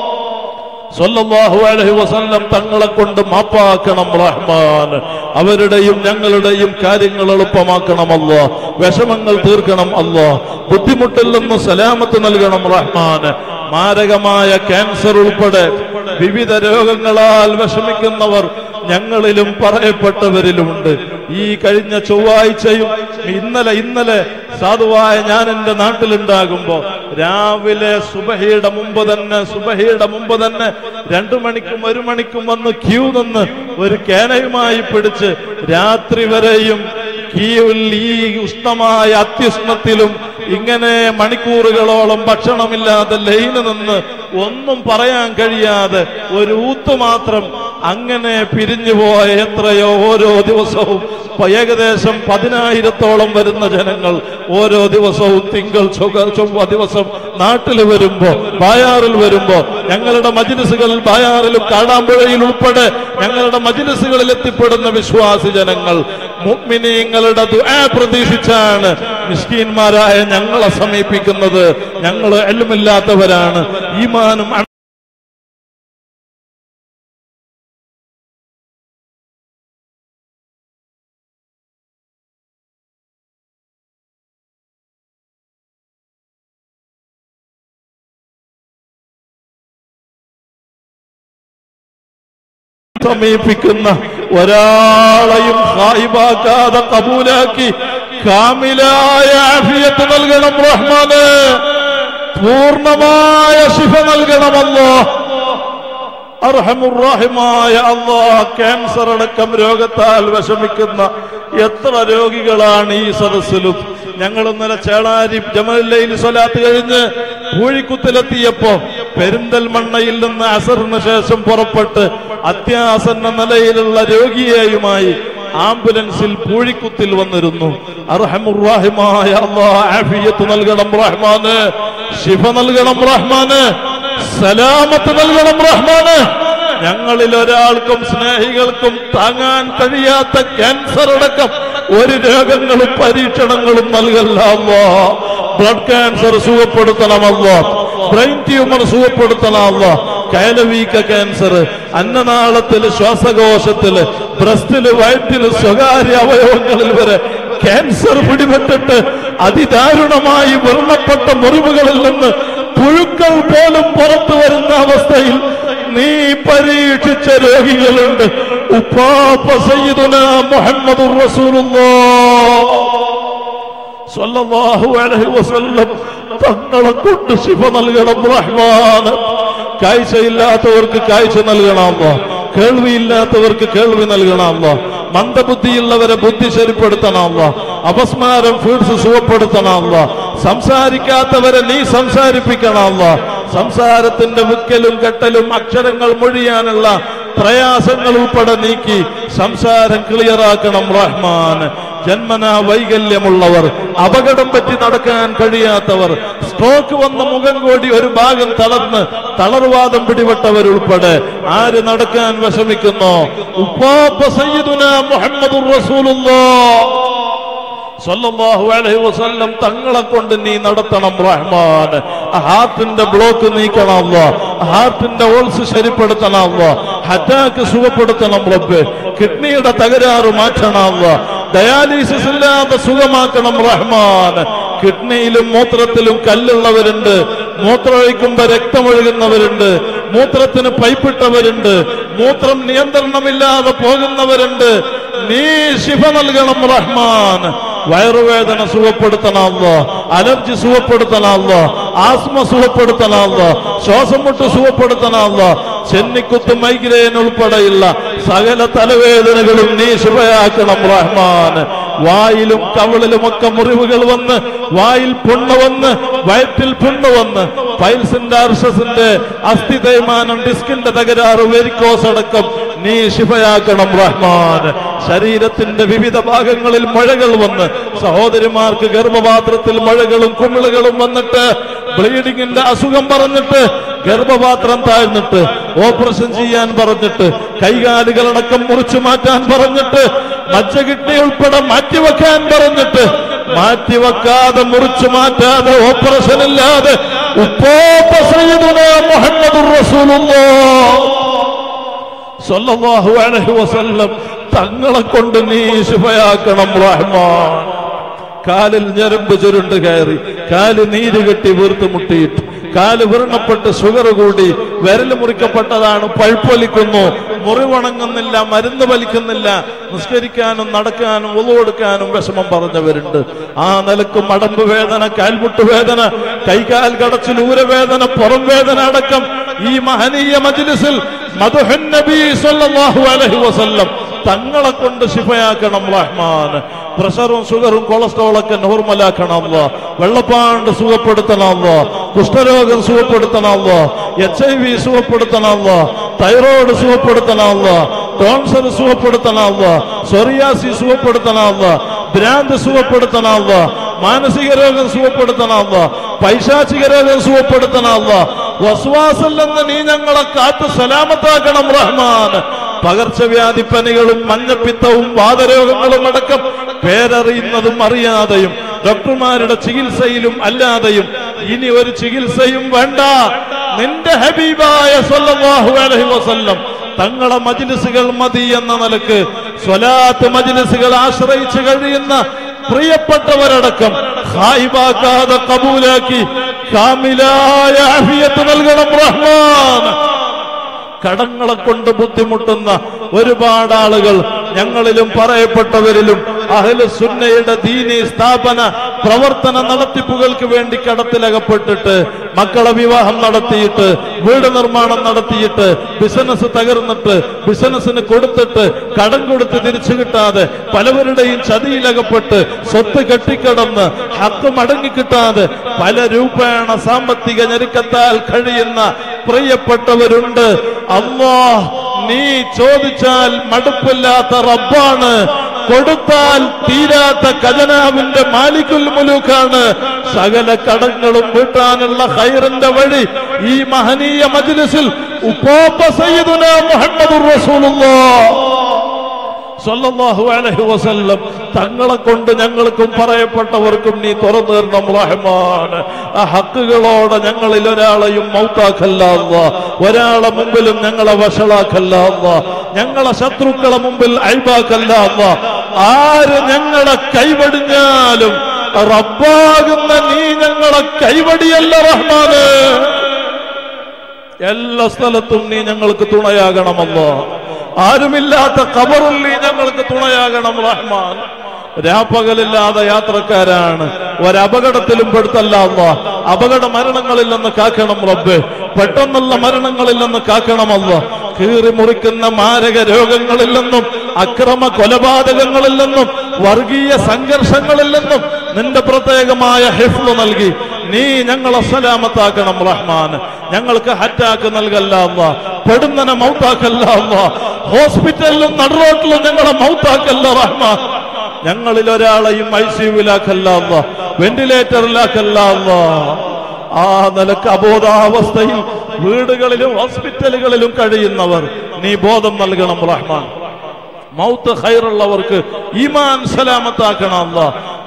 സല്ലല്ലാഹു അലൈഹി വസല്ലം തങ്ങളെ കൊണ്ട് മാപ്പാക്കണം റഹ്മാൻ അവരുടെയും ഞങ്ങളുടെയും കാര്യങ്ങൾ എളുപ്പമാക്കണം അല്ലോ വിഷമങ്ങൾ തീർക്കണം അല്ലോ ബുദ്ധിമുട്ടിൽ നിന്ന് സലാമത്ത് നൽകണം റഹ്മാൻ മാരകമായ ക്യാൻസർ ഉൾപ്പെടെ വിവിധ രോഗങ്ങളാൽ വിഷമിക്കുന്നവർ ഞങ്ങളിലും പറയപ്പെട്ടവരിലുമുണ്ട് ഈ കഴിഞ്ഞ ചൊവ്വാഴ്ചയും ഇന്നലെ ഇന്നലെ സാധുവായ ഞാൻ എന്റെ നാട്ടിലുണ്ടാകുമ്പോ രാവിലെ സുബഹയുടെ മുമ്പ് തന്നെ സുബഹയുടെ മുമ്പ് തന്നെ രണ്ടു മണിക്കും ഒരു മണിക്കും വന്ന് ക്യൂ നിന്ന് ഒരു കേനയുമായി പിടിച്ച് രാത്രി വരെയും ക്യൂവിൽ ഈ ഉഷ്ണമായ അത്യുഷ്ണത്തിലും ഇങ്ങനെ മണിക്കൂറുകളോളം ഭക്ഷണമില്ലാതെ ലൈന് നിന്ന് ഒന്നും പറയാൻ കഴിയാതെ ഒരു ഊത്ത് മാത്രം അങ്ങനെ പിരിഞ്ഞുപോയ എത്രയോ ഓരോ ദിവസവും ഇപ്പൊ ഏകദേശം പതിനായിരത്തോളം വരുന്ന ജനങ്ങൾ ഓരോ ദിവസവും തിങ്കൾ ചൊവ്വ ചൊവ്വ ദിവസം നാട്ടിൽ വരുമ്പോ ബായാറിൽ വരുമ്പോ ഞങ്ങളുടെ മജിലിസുകളിൽ ബായാറിലും കാടാമ്പുഴയിൽ ഉൾപ്പെടെ ഞങ്ങളുടെ മജിലിസുകളിൽ എത്തിപ്പെടുന്ന വിശ്വാസി ജനങ്ങൾ മുഗ്മിനീങ്ങളുടെ ദുആ പ്രതീക്ഷിച്ചാണ് മിസ്കീന്മാരായ ഞങ്ങളെ സമീപിക്കുന്നത് ഞങ്ങൾ എല്ലുമില്ലാത്തവരാണ് ഈമാനും സമീപിക്കുന്ന ഒരാളെയും സായിബാക്കാതെ കബൂലാക്കി കാമിലായ ആഫിയത്ത് നൽകണം റഹ്മാന് പൂർണ്ണമായ ശിഫ നൽകണമല്ലോ അർഹമുറാഹിമായ അള്ളാഹ് ക്യാൻസർ അടക്കം രോഗത്താൽ വിഷമിക്കുന്ന എത്ര രോഗികളാണ് ഈ സദസ്സിലും ഞങ്ങൾ ഇന്നലെ ചേളാരി ജമലയിൽ സ്വലാത്ത് കഴിഞ്ഞ് പൂഴിക്കുത്തിലെത്തിയപ്പോ പെരിന്തൽമണ്ണയിൽ നിന്ന് അസറിന് ശേഷം പുറപ്പെട്ട് അത്യാസന്ന നിലയിലുള്ള രോഗിയെയുമായി ആംബുലൻസിൽ പൂഴിക്കുത്തിൽ വന്നിരുന്നു അർഹമുറാഹിമായ അള്ളാഹ് ആഫിയത്ത് നൽകണം റഹ്മാന് ശിഫ നൽകണം റഹ്മാന് സലാമത്ത് നൽകണം റഹ്മാന് ഞങ്ങളിൽ ഒരാൾക്കും സ്നേഹികൾക്കും താങ്ങാൻ കഴിയാത്ത ക്യാൻസർ അടക്കം ഒരു രോഗങ്ങളും പരീക്ഷണങ്ങളും നൽകല്ലാമോ ബ്ലഡ് ക്യാൻസർ സുഖപ്പെടുത്തണമല്ലോ ബ്രെയിൻ ട്യൂമർ സുഖപ്പെടുത്തണമല്ലോ കയലവീക്ക ക്യാൻസർ അന്നനാളത്തില് ശ്വാസകോശത്തില് ബ്രസ്റ്റില് വയറ്റില് സ്വകാര്യ അവയവങ്ങളിൽ വരെ ക്യാൻസർ പിടിപെട്ടിട്ട് അതിദാരുണമായി വർണ്ണപ്പെട്ട മുറിവുകളിൽ നിന്ന് പുഴുക്കൾ പോലും പുറത്തു വരുന്ന അവസ്ഥയിൽ നീ പരീക്ഷിച്ച രോഗികളുണ്ട് ഉപ്പാപ്പ സയ്യിദുന മുഹമ്മദുർ റസൂലുള്ളാഹ് സ്വല്ലല്ലാഹു അലൈഹി വസല്ലം തങ്ങളെ കൊണ്ട് ശിഫ നൽകണം റഹ്മാൻ കാഴ്ചയില്ലാത്തവർക്ക് കാഴ്ച നൽകണമല്ലോ കേൾവിയില്ലാത്തവർക്ക് കേൾവി നൽകണമല്ലോ മന്ദബുദ്ധിയുള്ളവരെ ബുദ്ധി ശരിപ്പെടുത്തണമല്ലോ അപസ്മാരം ഫീഡ്സ് സുഖപ്പെടുത്തണമല്ലോ സംസാരിക്കാത്തവരെ നീ സംസാരിപ്പിക്കണമല്ലോ സംസാരത്തിന്റെ വിക്കലും കെട്ടലും അക്ഷരങ്ങൾ മൊഴിയാനുള്ള പ്രയാസങ്ങൾ ഉൾപ്പെടെ നീക്കി സംസാരം ക്ലിയറാക്കണം റഹ്മാൻ ജന്മന വൈകല്യമുള്ളവർ അപകടം പറ്റി നടക്കാൻ കഴിയാത്തവർ സ്ട്രോക്ക് വന്ന മുഖം കൂടി ഒരു ഭാഗം തളർന്ന് തളർവാദം പിടിപെട്ടവരുൾപ്പെടെ ആര് നടക്കാൻ വിഷമിക്കുന്നു ഉപ്പാപ്പ സയ്യിദുന മുഹമ്മദുർ റസൂലുള്ളാഹ് സല്ലല്ലാഹു അലൈഹി വസല്ലം തങ്ങളെ കൊണ്ട് നീ നടത്തണം റഹ്മാൻ ഹാർട്ടിന്റെ ബ്ലോക്ക് നീക്കണം അല്ലാ ഹാർട്ടിന്റെ ഓൾസ് ശരിപ്പെടുത്തണം അല്ലാ ഹറ്റാക്ക് സുഖപ്പെടുത്തണം റബ്ബ് കിഡ്നിയുടെ തകരാറ് മാറ്റണം അല്ലാ ഡയാലിസിസ് ഇല്ലാതെ സുഖമാക്കണം റഹ്മാൻ കിഡ്നിയിലും മൂത്രത്തിലും കല്ലുള്ളവരുണ്ട് മൂത്രമൊഴിക്കുമ്പോ രക്തമൊഴുകുന്നവരുണ്ട് മൂത്രത്തിന് പൈപ്പിട്ടവരുണ്ട് മൂത്രം നിയന്ത്രണമില്ലാതെ പോകുന്നവരുണ്ട് നീ ശിഫ നൽകണം റഹ്മാൻ വയറുവേദന സുഖപ്പെടുത്തണമല്ലോ അലർജി സുഖപ്പെടുത്തണമല്ലോ ആസ്മ സുഖപ്പെടുത്തണമല്ലോ ശ്വാസം മുട്ട് സുഖപ്പെടുത്തണമല്ലോ ചെന്നിക്കുത്ത് മൈഗ്രെയിൻ ഉൾപ്പെടെയുള്ള സകല തലവേദനകളും നീ ശുഭയാക്കണം റഹ്മാൻ വായിലും കവിളിലുമൊക്കെ മുറിവുകൾ വന്ന് വായിൽ പുണ്ണ് വന്ന് വയറ്റിൽ പുണ്ണ് വന്ന് പൈൽസിന്റെ അർഷസിന്റെ അസ്ഥി തേയ്മാനം ഡിസ്കിന്റെ തകരാറ് വെരിക്കോസ് അടക്കം നീ ശിഫയാക്കണം റഹ്മാൻ ശരീരത്തിന്റെ വിവിധ ഭാഗങ്ങളിൽ മഴകൾ വന്ന് സഹോദരിമാർക്ക് ഗർഭപാത്രത്തിൽ മഴകളും കുമിളുകളും വന്നിട്ട് ബ്ലീഡിങ്ങിന്റെ അസുഖം പറഞ്ഞിട്ട് ഗർഭപാത്രം താഴ്ന്നിട്ട് ഓപ്പറേഷൻ ചെയ്യാൻ പറഞ്ഞിട്ട് കൈകാലുകളടക്കം മുറിച്ചു മാറ്റാൻ പറഞ്ഞിട്ട് മജ്ജകിഡ്നി ഉൾപ്പെടെ മാറ്റിവെക്കാൻ പറഞ്ഞിട്ട് മാറ്റിവെക്കാതെ മുറിച്ചു മാറ്റാതെ ഓപ്പറേഷൻ ഇല്ലാതെ ഉപ്പോപ്പ സയ്യിദുന മുഹമ്മദുർ റസൂലുള്ളാഹ് സല്ലല്ലാഹു അലൈഹി വസല്ലം തങ്ങളെ കൊണ്ട് നീ ശുഭയാക്കണം റഹ്മാൻ കാലിൽ ഞരമ്പ് ചുരുണ്ട് കയറി കാല് നീര് കെട്ടി വീർത്ത് മുട്ടിയിട്ട് കാല് വ്രണപ്പെട്ട് ഷുഗർ കൂടി വിരൽ മുറിക്കപ്പെട്ടതാണ് പഴുപ്പൊലിക്കുന്നു മുറിവണങ്ങുന്നില്ല മരുന്ന് വലിക്കുന്നില്ല നിസ്കരിക്കാനും നടക്കാനും ഒതുകൊടുക്കാനും വിഷമം പറഞ്ഞവരുണ്ട് ആ നിലക്ക് മടമ്പ് വേദന കാൽമുട്ട് വേദന കൈകാൽ കടച്ചിൽ ഊരവേദന പുറം വേദന അടക്കം ഈ മഹനീയ മജ്ലിസിൽ മധുഹൻ നബി സല്ലല്ലാഹു അലൈഹി വസല്ലം തങ്ങളെ കൊണ്ട് ശിഫയാക്കണം റഹ്മാൻ പ്രഷറും ഷുഗറും കൊളസ്ട്രോളൊക്കെ നോർമലാക്കണമല്ലോ വെള്ളപ്പാണ്ട് സുഖപ്പെടുത്തണമല്ലോ കുഷ്ഠരോഗം സുഖപ്പെടുത്തണമല്ലോ എച്ച് ഐ വി സുഖപ്പെടുത്തണമല്ലോ തൈറോയ്ഡ് സുഖപ്പെടുത്തണമല്ലോ ടോൺസർ സുഖപ്പെടുത്തണമല്ലോ സൊറിയാസി സുഖപ്പെടുത്തണമല്ലോ ഭ്രാന്ത് സുഖപ്പെടുത്തണമല്ലോ മാനസിക രോഗം സുഖപ്പെടുത്തണമല്ലോ പൈശാചിക രോഗം സുഖപ്പെടുത്തണമല്ലോ വസ്വാസിൽ നിന്ന് നീ ഞങ്ങളെ കാത്ത് സലാമത്താക്കണം റഹ്മാൻ പകർച്ചവ്യാധി പനികളും മഞ്ഞപ്പിത്തവും വാതരോഗങ്ങളും അടക്കം പേരറിയുന്നതും അറിയാതെയും ഡോക്ടർമാരുടെ ചികിത്സയിലും അല്ലാതെയും ഇനി ഒരു ചികിത്സയും വേണ്ട നിന്റെ ഹബീബായ സല്ലല്ലാഹു അലൈഹി വസല്ലം തങ്ങളെ മജ്ലിസുകൾ മതി എന്ന നിലക്ക് സ്വലാത്ത് മജ്ലിസുകൾ ആശ്രയിച്ച് കഴിയുന്ന പ്രിയപ്പെട്ടവരടക്കം ഹായിബാക്കാതെ കബൂലാക്കി കാമിലായ അഫിയത്ത് നൽകണം റഹ്മാൻ കടങ്ങളെ കൊണ്ട് ബുദ്ധിമുട്ടുന്ന ഒരുപാട് ആളുകൾ ഞങ്ങളിലും പറയപ്പെട്ടവരിലും അഹ്ല സുന്നയുടെ ദീനി സ്ഥാപന പ്രവർത്തന നടത്തിപ്പുകൾക്ക് വേണ്ടി കടത്തിലകപ്പെട്ടിട്ട് മക്കളെ വിവാഹം നടത്തിയിട്ട് വീട് നിർമ്മാണം നടത്തിയിട്ട് ബിസിനസ് തകർന്നിട്ട് ബിസിനസ്സിന് കൊടുത്തിട്ട് കടം കൊടുത്ത് തിരിച്ചു കിട്ടാതെ പലവരുടെയും ചതിയിലകപ്പെട്ട് സ്വത്ത് കെട്ടിക്കിടന്ന് ഹക്ക് മടങ്ങി കിട്ടാതെ പല രൂപേണ സാമ്പത്തിക ഞെരുക്കത്താൽ കഴിയുന്ന പ്രിയപ്പെട്ടവരുണ്ട് അള്ളാ നീ ചോദിച്ചാൽ മടുപ്പില്ലാത്ത റബ്ബാണ് കൊടുത്താൽ തീരാത്ത ഖജനാവിന്റെ മാലിക്കുൽ മുലൂക്കാണ് സകല കടങ്ങളും വീട്ടാനുള്ള ഹൈറിന്റെ വഴി ഈ മഹനീയ മജ്ലിസിൽ ഉപ്പോപ്പ സയ്യിദുന മുഹമ്മദുർ റസൂലുള്ളാഹ് സല്ലല്ലാഹു അലൈഹി വസല്ലം തങ്ങളെ കൊണ്ട് ഞങ്ങൾക്കും പറയപ്പെട്ടവർക്കും നീ തുറന്നു തരണം റഹ്മാൻ ആ ഹക്കുകളോടെ ഞങ്ങളിൽ ഒരാളെയും മൗത്താക്കല്ല അല്ലാ. ഒരാളെ മുമ്പിലും ഞങ്ങളെ വഷളാക്കല്ല അല്ലാ. ഞങ്ങളെ ശത്രുക്കളെ മുമ്പിൽ അഴിബാക്കല്ല അല്ലാ. ആര് ഞങ്ങളെ കൈവടിഞ്ഞാലും റബ്ബാകുന്ന നീ ഞങ്ങളെ കൈവടിയല്ല റഹ്മാന് എല്ലാ സ്ഥലത്തും നീ ഞങ്ങൾക്ക് തുണയാകണമല്ലോ ആരുമില്ലാത്ത കബറിൽ നീ ഞങ്ങൾക്ക് തുണയാകണം റഹ്മാൻ രാപ്പകലില്ലാതെ യാത്രക്കാരാണ് ഒരപകടത്തിലും പെടുത്തല്ല അല്ലാ അപകട മരണങ്ങളിൽ നിന്ന് കാക്കണം റബ്ബ് പെട്ടെന്നുള്ള മരണങ്ങളിൽ നിന്ന് കാക്കണമല്ല കീറി മുറിക്കുന്ന മാരക രോഗങ്ങളിൽ നിന്നും അക്രമ കൊലപാതകങ്ങളിൽ നിന്നും വർഗീയ സംഘർഷങ്ങളിൽ നിന്നും നിന്റെ പ്രത്യേകമായ ഹിഫ്ല് നൽകി നീ ഞങ്ങളെ സലാമത്താക്കണം റഹ്മാൻ ഞങ്ങൾക്ക് ഹറ്റാക്ക് നൽകല്ല അല്ല പെടുന്നനെ മൗത്താക്കല്ല അല്ല ഹോസ്പിറ്റലിലും നടുറോട്ടിലും ഞങ്ങളെ മൗത്താക്കല്ല റഹ്മാൻ ഞങ്ങളിൽ ഒരാളെയും ഐ സിയുവിലാക്കല്ല അല്ല വെന്റിലേറ്ററിലാക്കല്ല അല്ല ആ നിലക്ക് അബോധാവസ്ഥയിൽ വീടുകളിലും ഹോസ്പിറ്റലുകളിലും കഴിയുന്നവർ നീ ബോധം നൽകണം റഹ്മാൻ മൗത്ത് ഹൈറുള്ളവർക്ക് ഈമാൻ സലാമത്താക്കണം അല്ല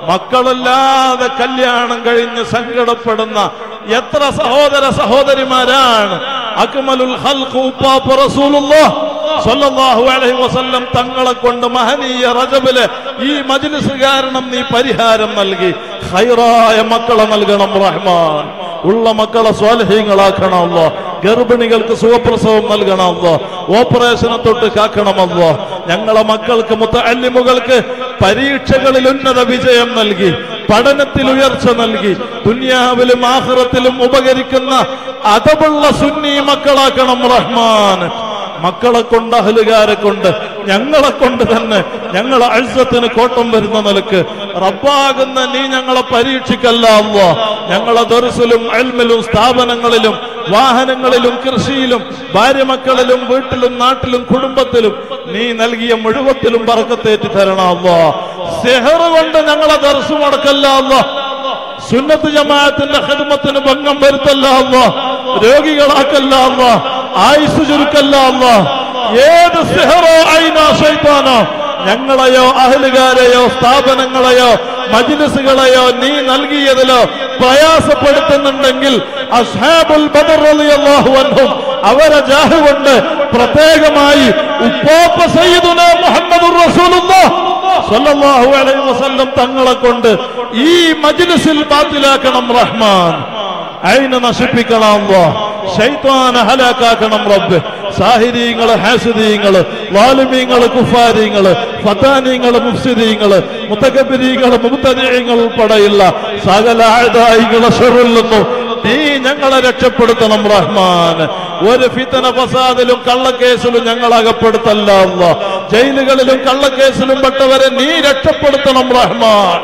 മക്കളല്ലാതെ കല്യാണം കഴിഞ്ഞ് സങ്കടപ്പെടുന്ന എത്ര സഹോദര സഹോദരിമാരാണ് അക്മലുൽ ഖൽഖ് ഉപ്പാപ്പ റസൂലുള്ളാഹ് സ്വല്ലല്ലാഹു അലൈഹി വസല്ലം തങ്ങളെ കൊണ്ട് മഹനീയ റജബില് ഈ മജ്ലിസ് കാരണം നീ പരിഹാരം നൽകി ഹൈറായ മക്കളെ നൽകണം റഹ്മാൻ ഉള്ള മക്കളെ സ്വാലഹ്യങ്ങളാക്കണമല്ലോ ഗർഭിണികൾക്ക് സുഖപ്രസവം നൽകണമല്ലോ ഓപ്പറേഷനെ തൊട്ട് കാക്കണമല്ലോ ഞങ്ങളെ മക്കൾക്ക് മുത്തല്ലിമുകൾക്ക് പരീക്ഷകളിൽ ഉന്നത വിജയം നൽകി പഠനത്തിൽ ഉയർച്ച നൽകി ദുനിയാവിലും ആഹ്റത്തിലും ഉപകരിക്കുന്ന അതവുള്ള സുന്നി മക്കളാക്കണം റഹ്മാൻ മക്കളെ കൊണ്ട് അഹലുകാരെ കൊണ്ട് ഞങ്ങളെ കൊണ്ട് തന്നെ ഞങ്ങളെ അഴ്സത്തിന് കോട്ടം വരുന്ന നിലക്ക് റബ്ബാകുന്ന നീ ഞങ്ങളെ പരീക്ഷിക്കല്ല അല്ലോ ഞങ്ങളെ ദർസിലും അൽമിലും സ്ഥാപനങ്ങളിലും വാഹനങ്ങളിലും കൃഷിയിലും ഭാര്യമക്കളിലും വീട്ടിലും നാട്ടിലും കുടുംബത്തിലും നീ നൽകിയ മുഴുവത്തിലും പറക്കത്തേറ്റി തരണം അല്ലോ സെഹറ് കൊണ്ട് ഞങ്ങളെ ദർസ് മുടക്കല്ല അല്ലോ സുന്നത്ത് ജമാഅത്തിന്റെ ഹിദ്മത്തിന് ഭംഗം വരുത്തല്ല അല്ലോ രോഗികളാക്കല്ല അല്ലോ ആയുസ് ചുരുക്കല്ല അല്ലോ ഏത് സിഹറോ ഐനോ ശൈത്താനോ ഞങ്ങളെയോ അഹലുകാരെയോ സ്ഥാപനങ്ങളെയോ മജ്ലിസുകളെയോ നീ നൽകിയതിലോ പ്രയാസപ്പെടുത്തുന്നുണ്ടെങ്കിൽ അസ്ഹാബുൽ ബദർ റളിയല്ലാഹു അൻഹും അവരെ ജാഹ് കൊണ്ട് പ്രത്യേകമായി ഉപ്പോപ്പ സയ്യിദുന മുഹമ്മദുർ റസൂലുള്ളാഹ് സ്വല്ലല്ലാഹു അലൈഹി വസല്ലം തങ്ങളെ കൊണ്ട് ഈ മജ്ലിസിൽ ബാത്തിലാക്കണം റഹ്മാൻ അയിനെ നശിപ്പിക്കണം അല്ലാ ശൈത്വാനെ ഹലാക്കാക്കണം റബ്ബ് സാഹിരീങ്ങള് ഹാസുദീങ്ങള് വാലുമീങ്ങള് കുഫാരീങ്ങള് ഫത്താനീങ്ങള് മുഫ്സിദീങ്ങള് മുത്തകബിരീങ്ങള് മുത്തനീങ്ങൾ ഉൾപ്പെടെയുള്ള സകല ആയുധായികളെ ഷെറിൽ നിന്നും നീ ഞങ്ങളെ രക്ഷപ്പെടുത്തണം റഹ്മാൻ ഒരു ഫിത്തന ഫസാദിലും കള്ളക്കേസിലും ഞങ്ങൾ അകപ്പെടുത്തല്ല അല്ലാ. ജയിലുകളിലും കള്ളക്കേസിലും പെട്ടവരെ നീ രക്ഷപ്പെടുത്തണം റഹ്മാൻ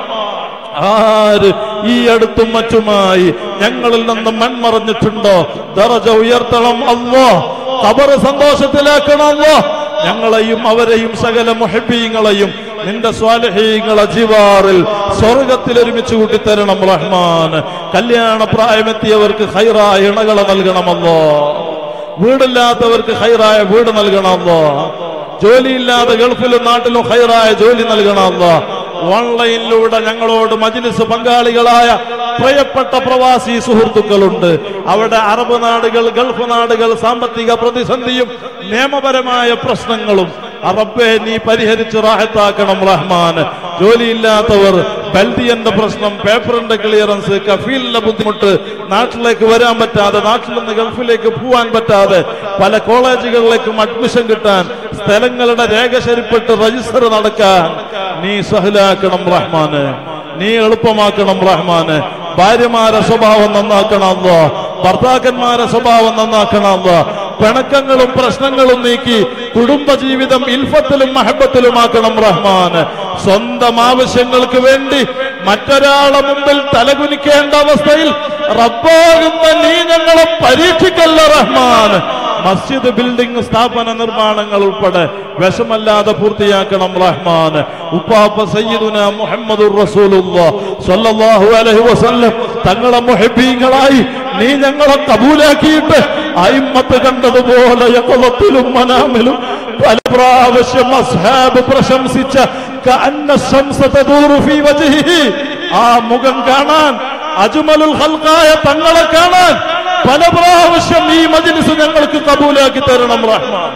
ആര് ഈ അടുത്തും മറ്റുമായി ഞങ്ങളിൽ നിന്ന് മൺമറഞ്ഞിട്ടുണ്ടോ ദറജ ഉയർത്തണം അല്ലോ കബറ് സന്തോഷത്തിലാക്കണം അല്ലോ ഞങ്ങളെയും അവരെയും സകല മുഹബീങ്ങളെയും നിന്റെ സ്വാലഹീങ്ങളെ ജിവാറിൽ സ്വർഗത്തിൽ ഒരുമിച്ച് കൂട്ടിത്തരണം റഹ്മാൻ കല്യാണ പ്രായമെത്തിയവർക്ക് ഹൈറായ ഇണകളെ നൽകണമല്ലോ വീടില്ലാത്തവർക്ക് ഹൈറായ വീട് നൽകണമല്ലോ ജോലിയില്ലാതെ ഗൾഫിലും നാട്ടിലും ഹൈറായ ജോലി നൽകണമല്ലോ ഓൺലൈനിലൂടെ ഞങ്ങളോട് മജ്ലിസ് പങ്കാളികളായ പ്രിയപ്പെട്ട പ്രവാസി സുഹൃത്തുക്കളുണ്ട് അവിടെ അറബ് നാടുകൾ ഗൾഫ് നാടുകൾ സാമ്പത്തിക പ്രതിസന്ധിയും നിയമപരമായ പ്രശ്നങ്ങളും റബ്ബെ നീ പരിഹരിച്ച് റാഹത്താക്കണം റഹ്മാൻ ജോലിയില്ലാത്തവർ ബൽദിയന്റെ പ്രശ്നം പേപ്പറിന്റെ ക്ലിയറൻസ് കഫീലിന്റെ ബുദ്ധിമുട്ട് നാട്ടിലേക്ക് വരാൻ പറ്റാതെ നാട്ടിൽ നിന്ന് ഗൾഫിലേക്ക് പോവാൻ പറ്റാതെ പല കോളേജുകളിലേക്കും അഡ്മിഷൻ കിട്ടാൻ സ്ഥലങ്ങളുടെ രേഖ ശരിപ്പെട്ട് രജിസ്റ്റർ നടക്കാൻ നീ സഹലാക്കണം റഹ്മാന് നീ എളുപ്പമാക്കണം റഹ്മാന് ഭാര്യമാരെ സ്വഭാവം നന്നാക്കണമല്ലോ ഭർത്താക്കന്മാരെ സ്വഭാവം നന്നാക്കണമല്ലോ പിണക്കങ്ങളും പ്രശ്നങ്ങളും നീക്കി കുടുംബജീവിതം ഇൽഫത്തിലും മഹബത്തിലുമാക്കണം റഹ്മാൻ സ്വന്തം ആവശ്യങ്ങൾക്ക് വേണ്ടി മറ്റൊരാളെ മുമ്പിൽ തലകുനിക്കേണ്ട അവസ്ഥയിൽ റബ്ബാകുന്ന നീ ഞങ്ങളെ പരീക്ഷിക്കല്ല റഹ്മാൻ മസ്ജിദ് ബിൽഡിംഗ് സ്ഥാപന നിർമ്മാണങ്ങൾ ഉൾപ്പെടെ വിഷമല്ലാതെ പൂർത്തിയാക്കണം റഹ്മാൻ ഉപ്പാപ്പ സയ്യിദുന മുഹമ്മദുർ റസൂലുള്ളാഹ് സ്വല്ലല്ലാഹു അലൈഹി വസല്ലം തങ്ങളെ മുഹബ്ബീങ്ങളായി നീ ഞങ്ങളെ കബൂലാക്കിയിട്ട് അയിമ്മത്ത് കണ്ടതുപോലെ യഖലത്തിലും മനാമിലും പല പ്രാവശ്യം അസ്ഹാബ് പ്രശംസിച്ച കഅന്ന ശംസ തദൂറു ഫീ വജ്ഹിഹി ആ മുഖം കാണാൻ അജ്മലുൽ ഖൽഖായ തങ്ങളെ കാണാൻ പല പ്രാവശ്യം ഈ മജ്ലിസ് ഞങ്ങൾക്ക് കബൂലാക്കി തരണം റഹ്മാൻ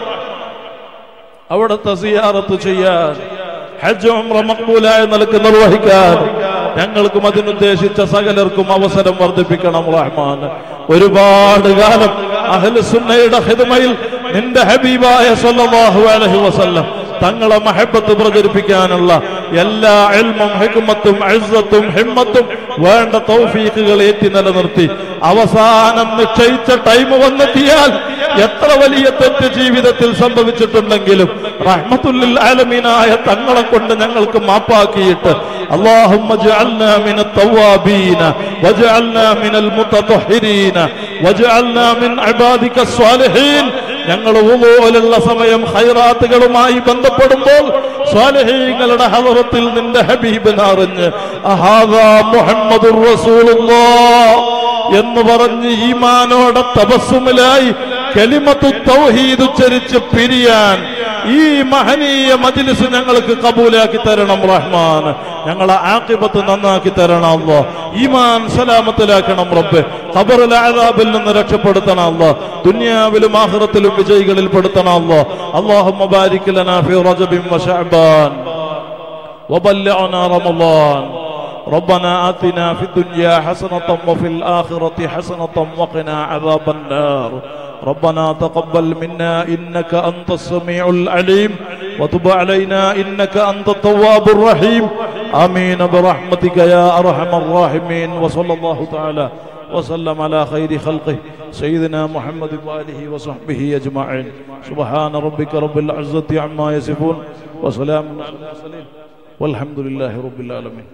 അവിടുത്തെ സിയാറത്ത് ചെയ്യാൻ ഹജ്ജ് ഉംറ മഖ്ബൂലായ നിലക്ക് നിർവഹിക്കാൻ ഞങ്ങൾക്കും അതിനുദ്ദേശിച്ച സകലർക്കും അവസരം വർദ്ധിപ്പിക്കണം റഹ്മാൻ ഒരുപാട് കാലം അഹ്ലുസുന്നയുടെ ഹിദ്മയിൽ നിന്റെ ഹബീബായ സല്ലല്ലാഹു അലൈഹി വസല്ലം തങ്ങളെ മഹബത്ത് പ്രചരിപ്പിക്കാനുള്ള എല്ലാ എൽമും ഹിക്മത്തും അഴ്സത്തും ഹിമ്മത്തും വേണ്ട തൗഫീഖുകൾ ഏറ്റി നിലനിർത്തി അവസാനം നിശ്ചയിച്ച ടൈം വന്നെത്തിയാൽ എത്ര വലിയ തെറ്റ് ജീവിതത്തിൽ സംഭവിച്ചിട്ടുണ്ടെങ്കിലും റഹ്മത്തുല്ലിൽ ആലമീനായ തങ്ങളെ കൊണ്ട് ഞങ്ങൾക്ക് മാപ്പാക്കിയിട്ട് اللهم اجعلنا من التوابين واجعلنا من المتطهرين واجعلنا من عبادك الصالحين ഞങ്ങൾ പോലുള്ള സമയം ഹൈറാത്തുകളുമായി ബന്ധപ്പെടുമ്പോൾ സ്വാലഹീങ്ങളുടെ ഹലറത്തിൽ നിന്റെ ഹബീബിനെ അറിഞ്ഞ് അഹാദാ മുഹമ്മദുർ റസൂലുള്ളാഹ് എന്ന് പറഞ്ഞ് ഈമാനോടെ തപസ്സുമിലായി കലിമത്തു തൗഹീദ് ഉച്ചരിച്ച് പിരിയാൻ ഈ മഹനീയ മജ്ലിസ് ഞങ്ങൾക്ക് കബൂലാക്കി തരണം റഹ്മാൻ ഞങ്ങളെ ആക്കിബത്ത് നന്നാക്കി തരണം അല്ലോ ഈമാൻ സലാമത്തിലാക്കണം റബ്ബ് ഖബറിലെ അദാബിൽ നിന്ന് രക്ഷപ്പെടുത്തണം അല്ലോ ദുനിയാവിലും ആഖിറത്തിലും വിജയികളിൽ പെടുത്തണം അല്ലോ അല്ലാഹുമ്മ ബാരിക് ലനാ ഫി റജബിൻ വശഅബാൻ وبلغنا رمضان ربنا آتنا في الدنيا حسنة وفي الآخرة حسنة وقنا عذاب النار ربنا تقبل منا إنك أنت السميع العليم وتب علينا إنك أنت التواب الرحيم آمين برحمتك يا أرحم الراحمين وصلى الله تعالى وسلم على خير خلقه سيدنا محمد وآله وصحبه أجمعين سبحان ربك رب العزة عما يصفون وسلام على المرسلين والحمد لله رب العالمين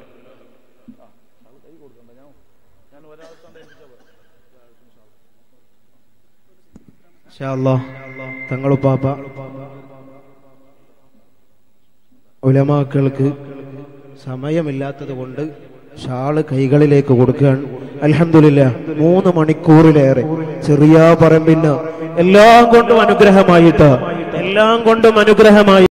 തങ്ങളുപ്പാപ്പ ഉലമാക്കൾക്ക് സമയമില്ലാത്തത് കൊണ്ട് ഷാള് കൈകളിലേക്ക് കൊടുക്കുകയാണ് അൽഹംദുലില്ല മൂന്ന് മണിക്കൂറിലേറെ ചെറിയ പറമ്പിന് എല്ലാം കൊണ്ടും അനുഗ്രഹമായിട്ട് എല്ലാം കൊണ്ടും അനുഗ്രഹമായി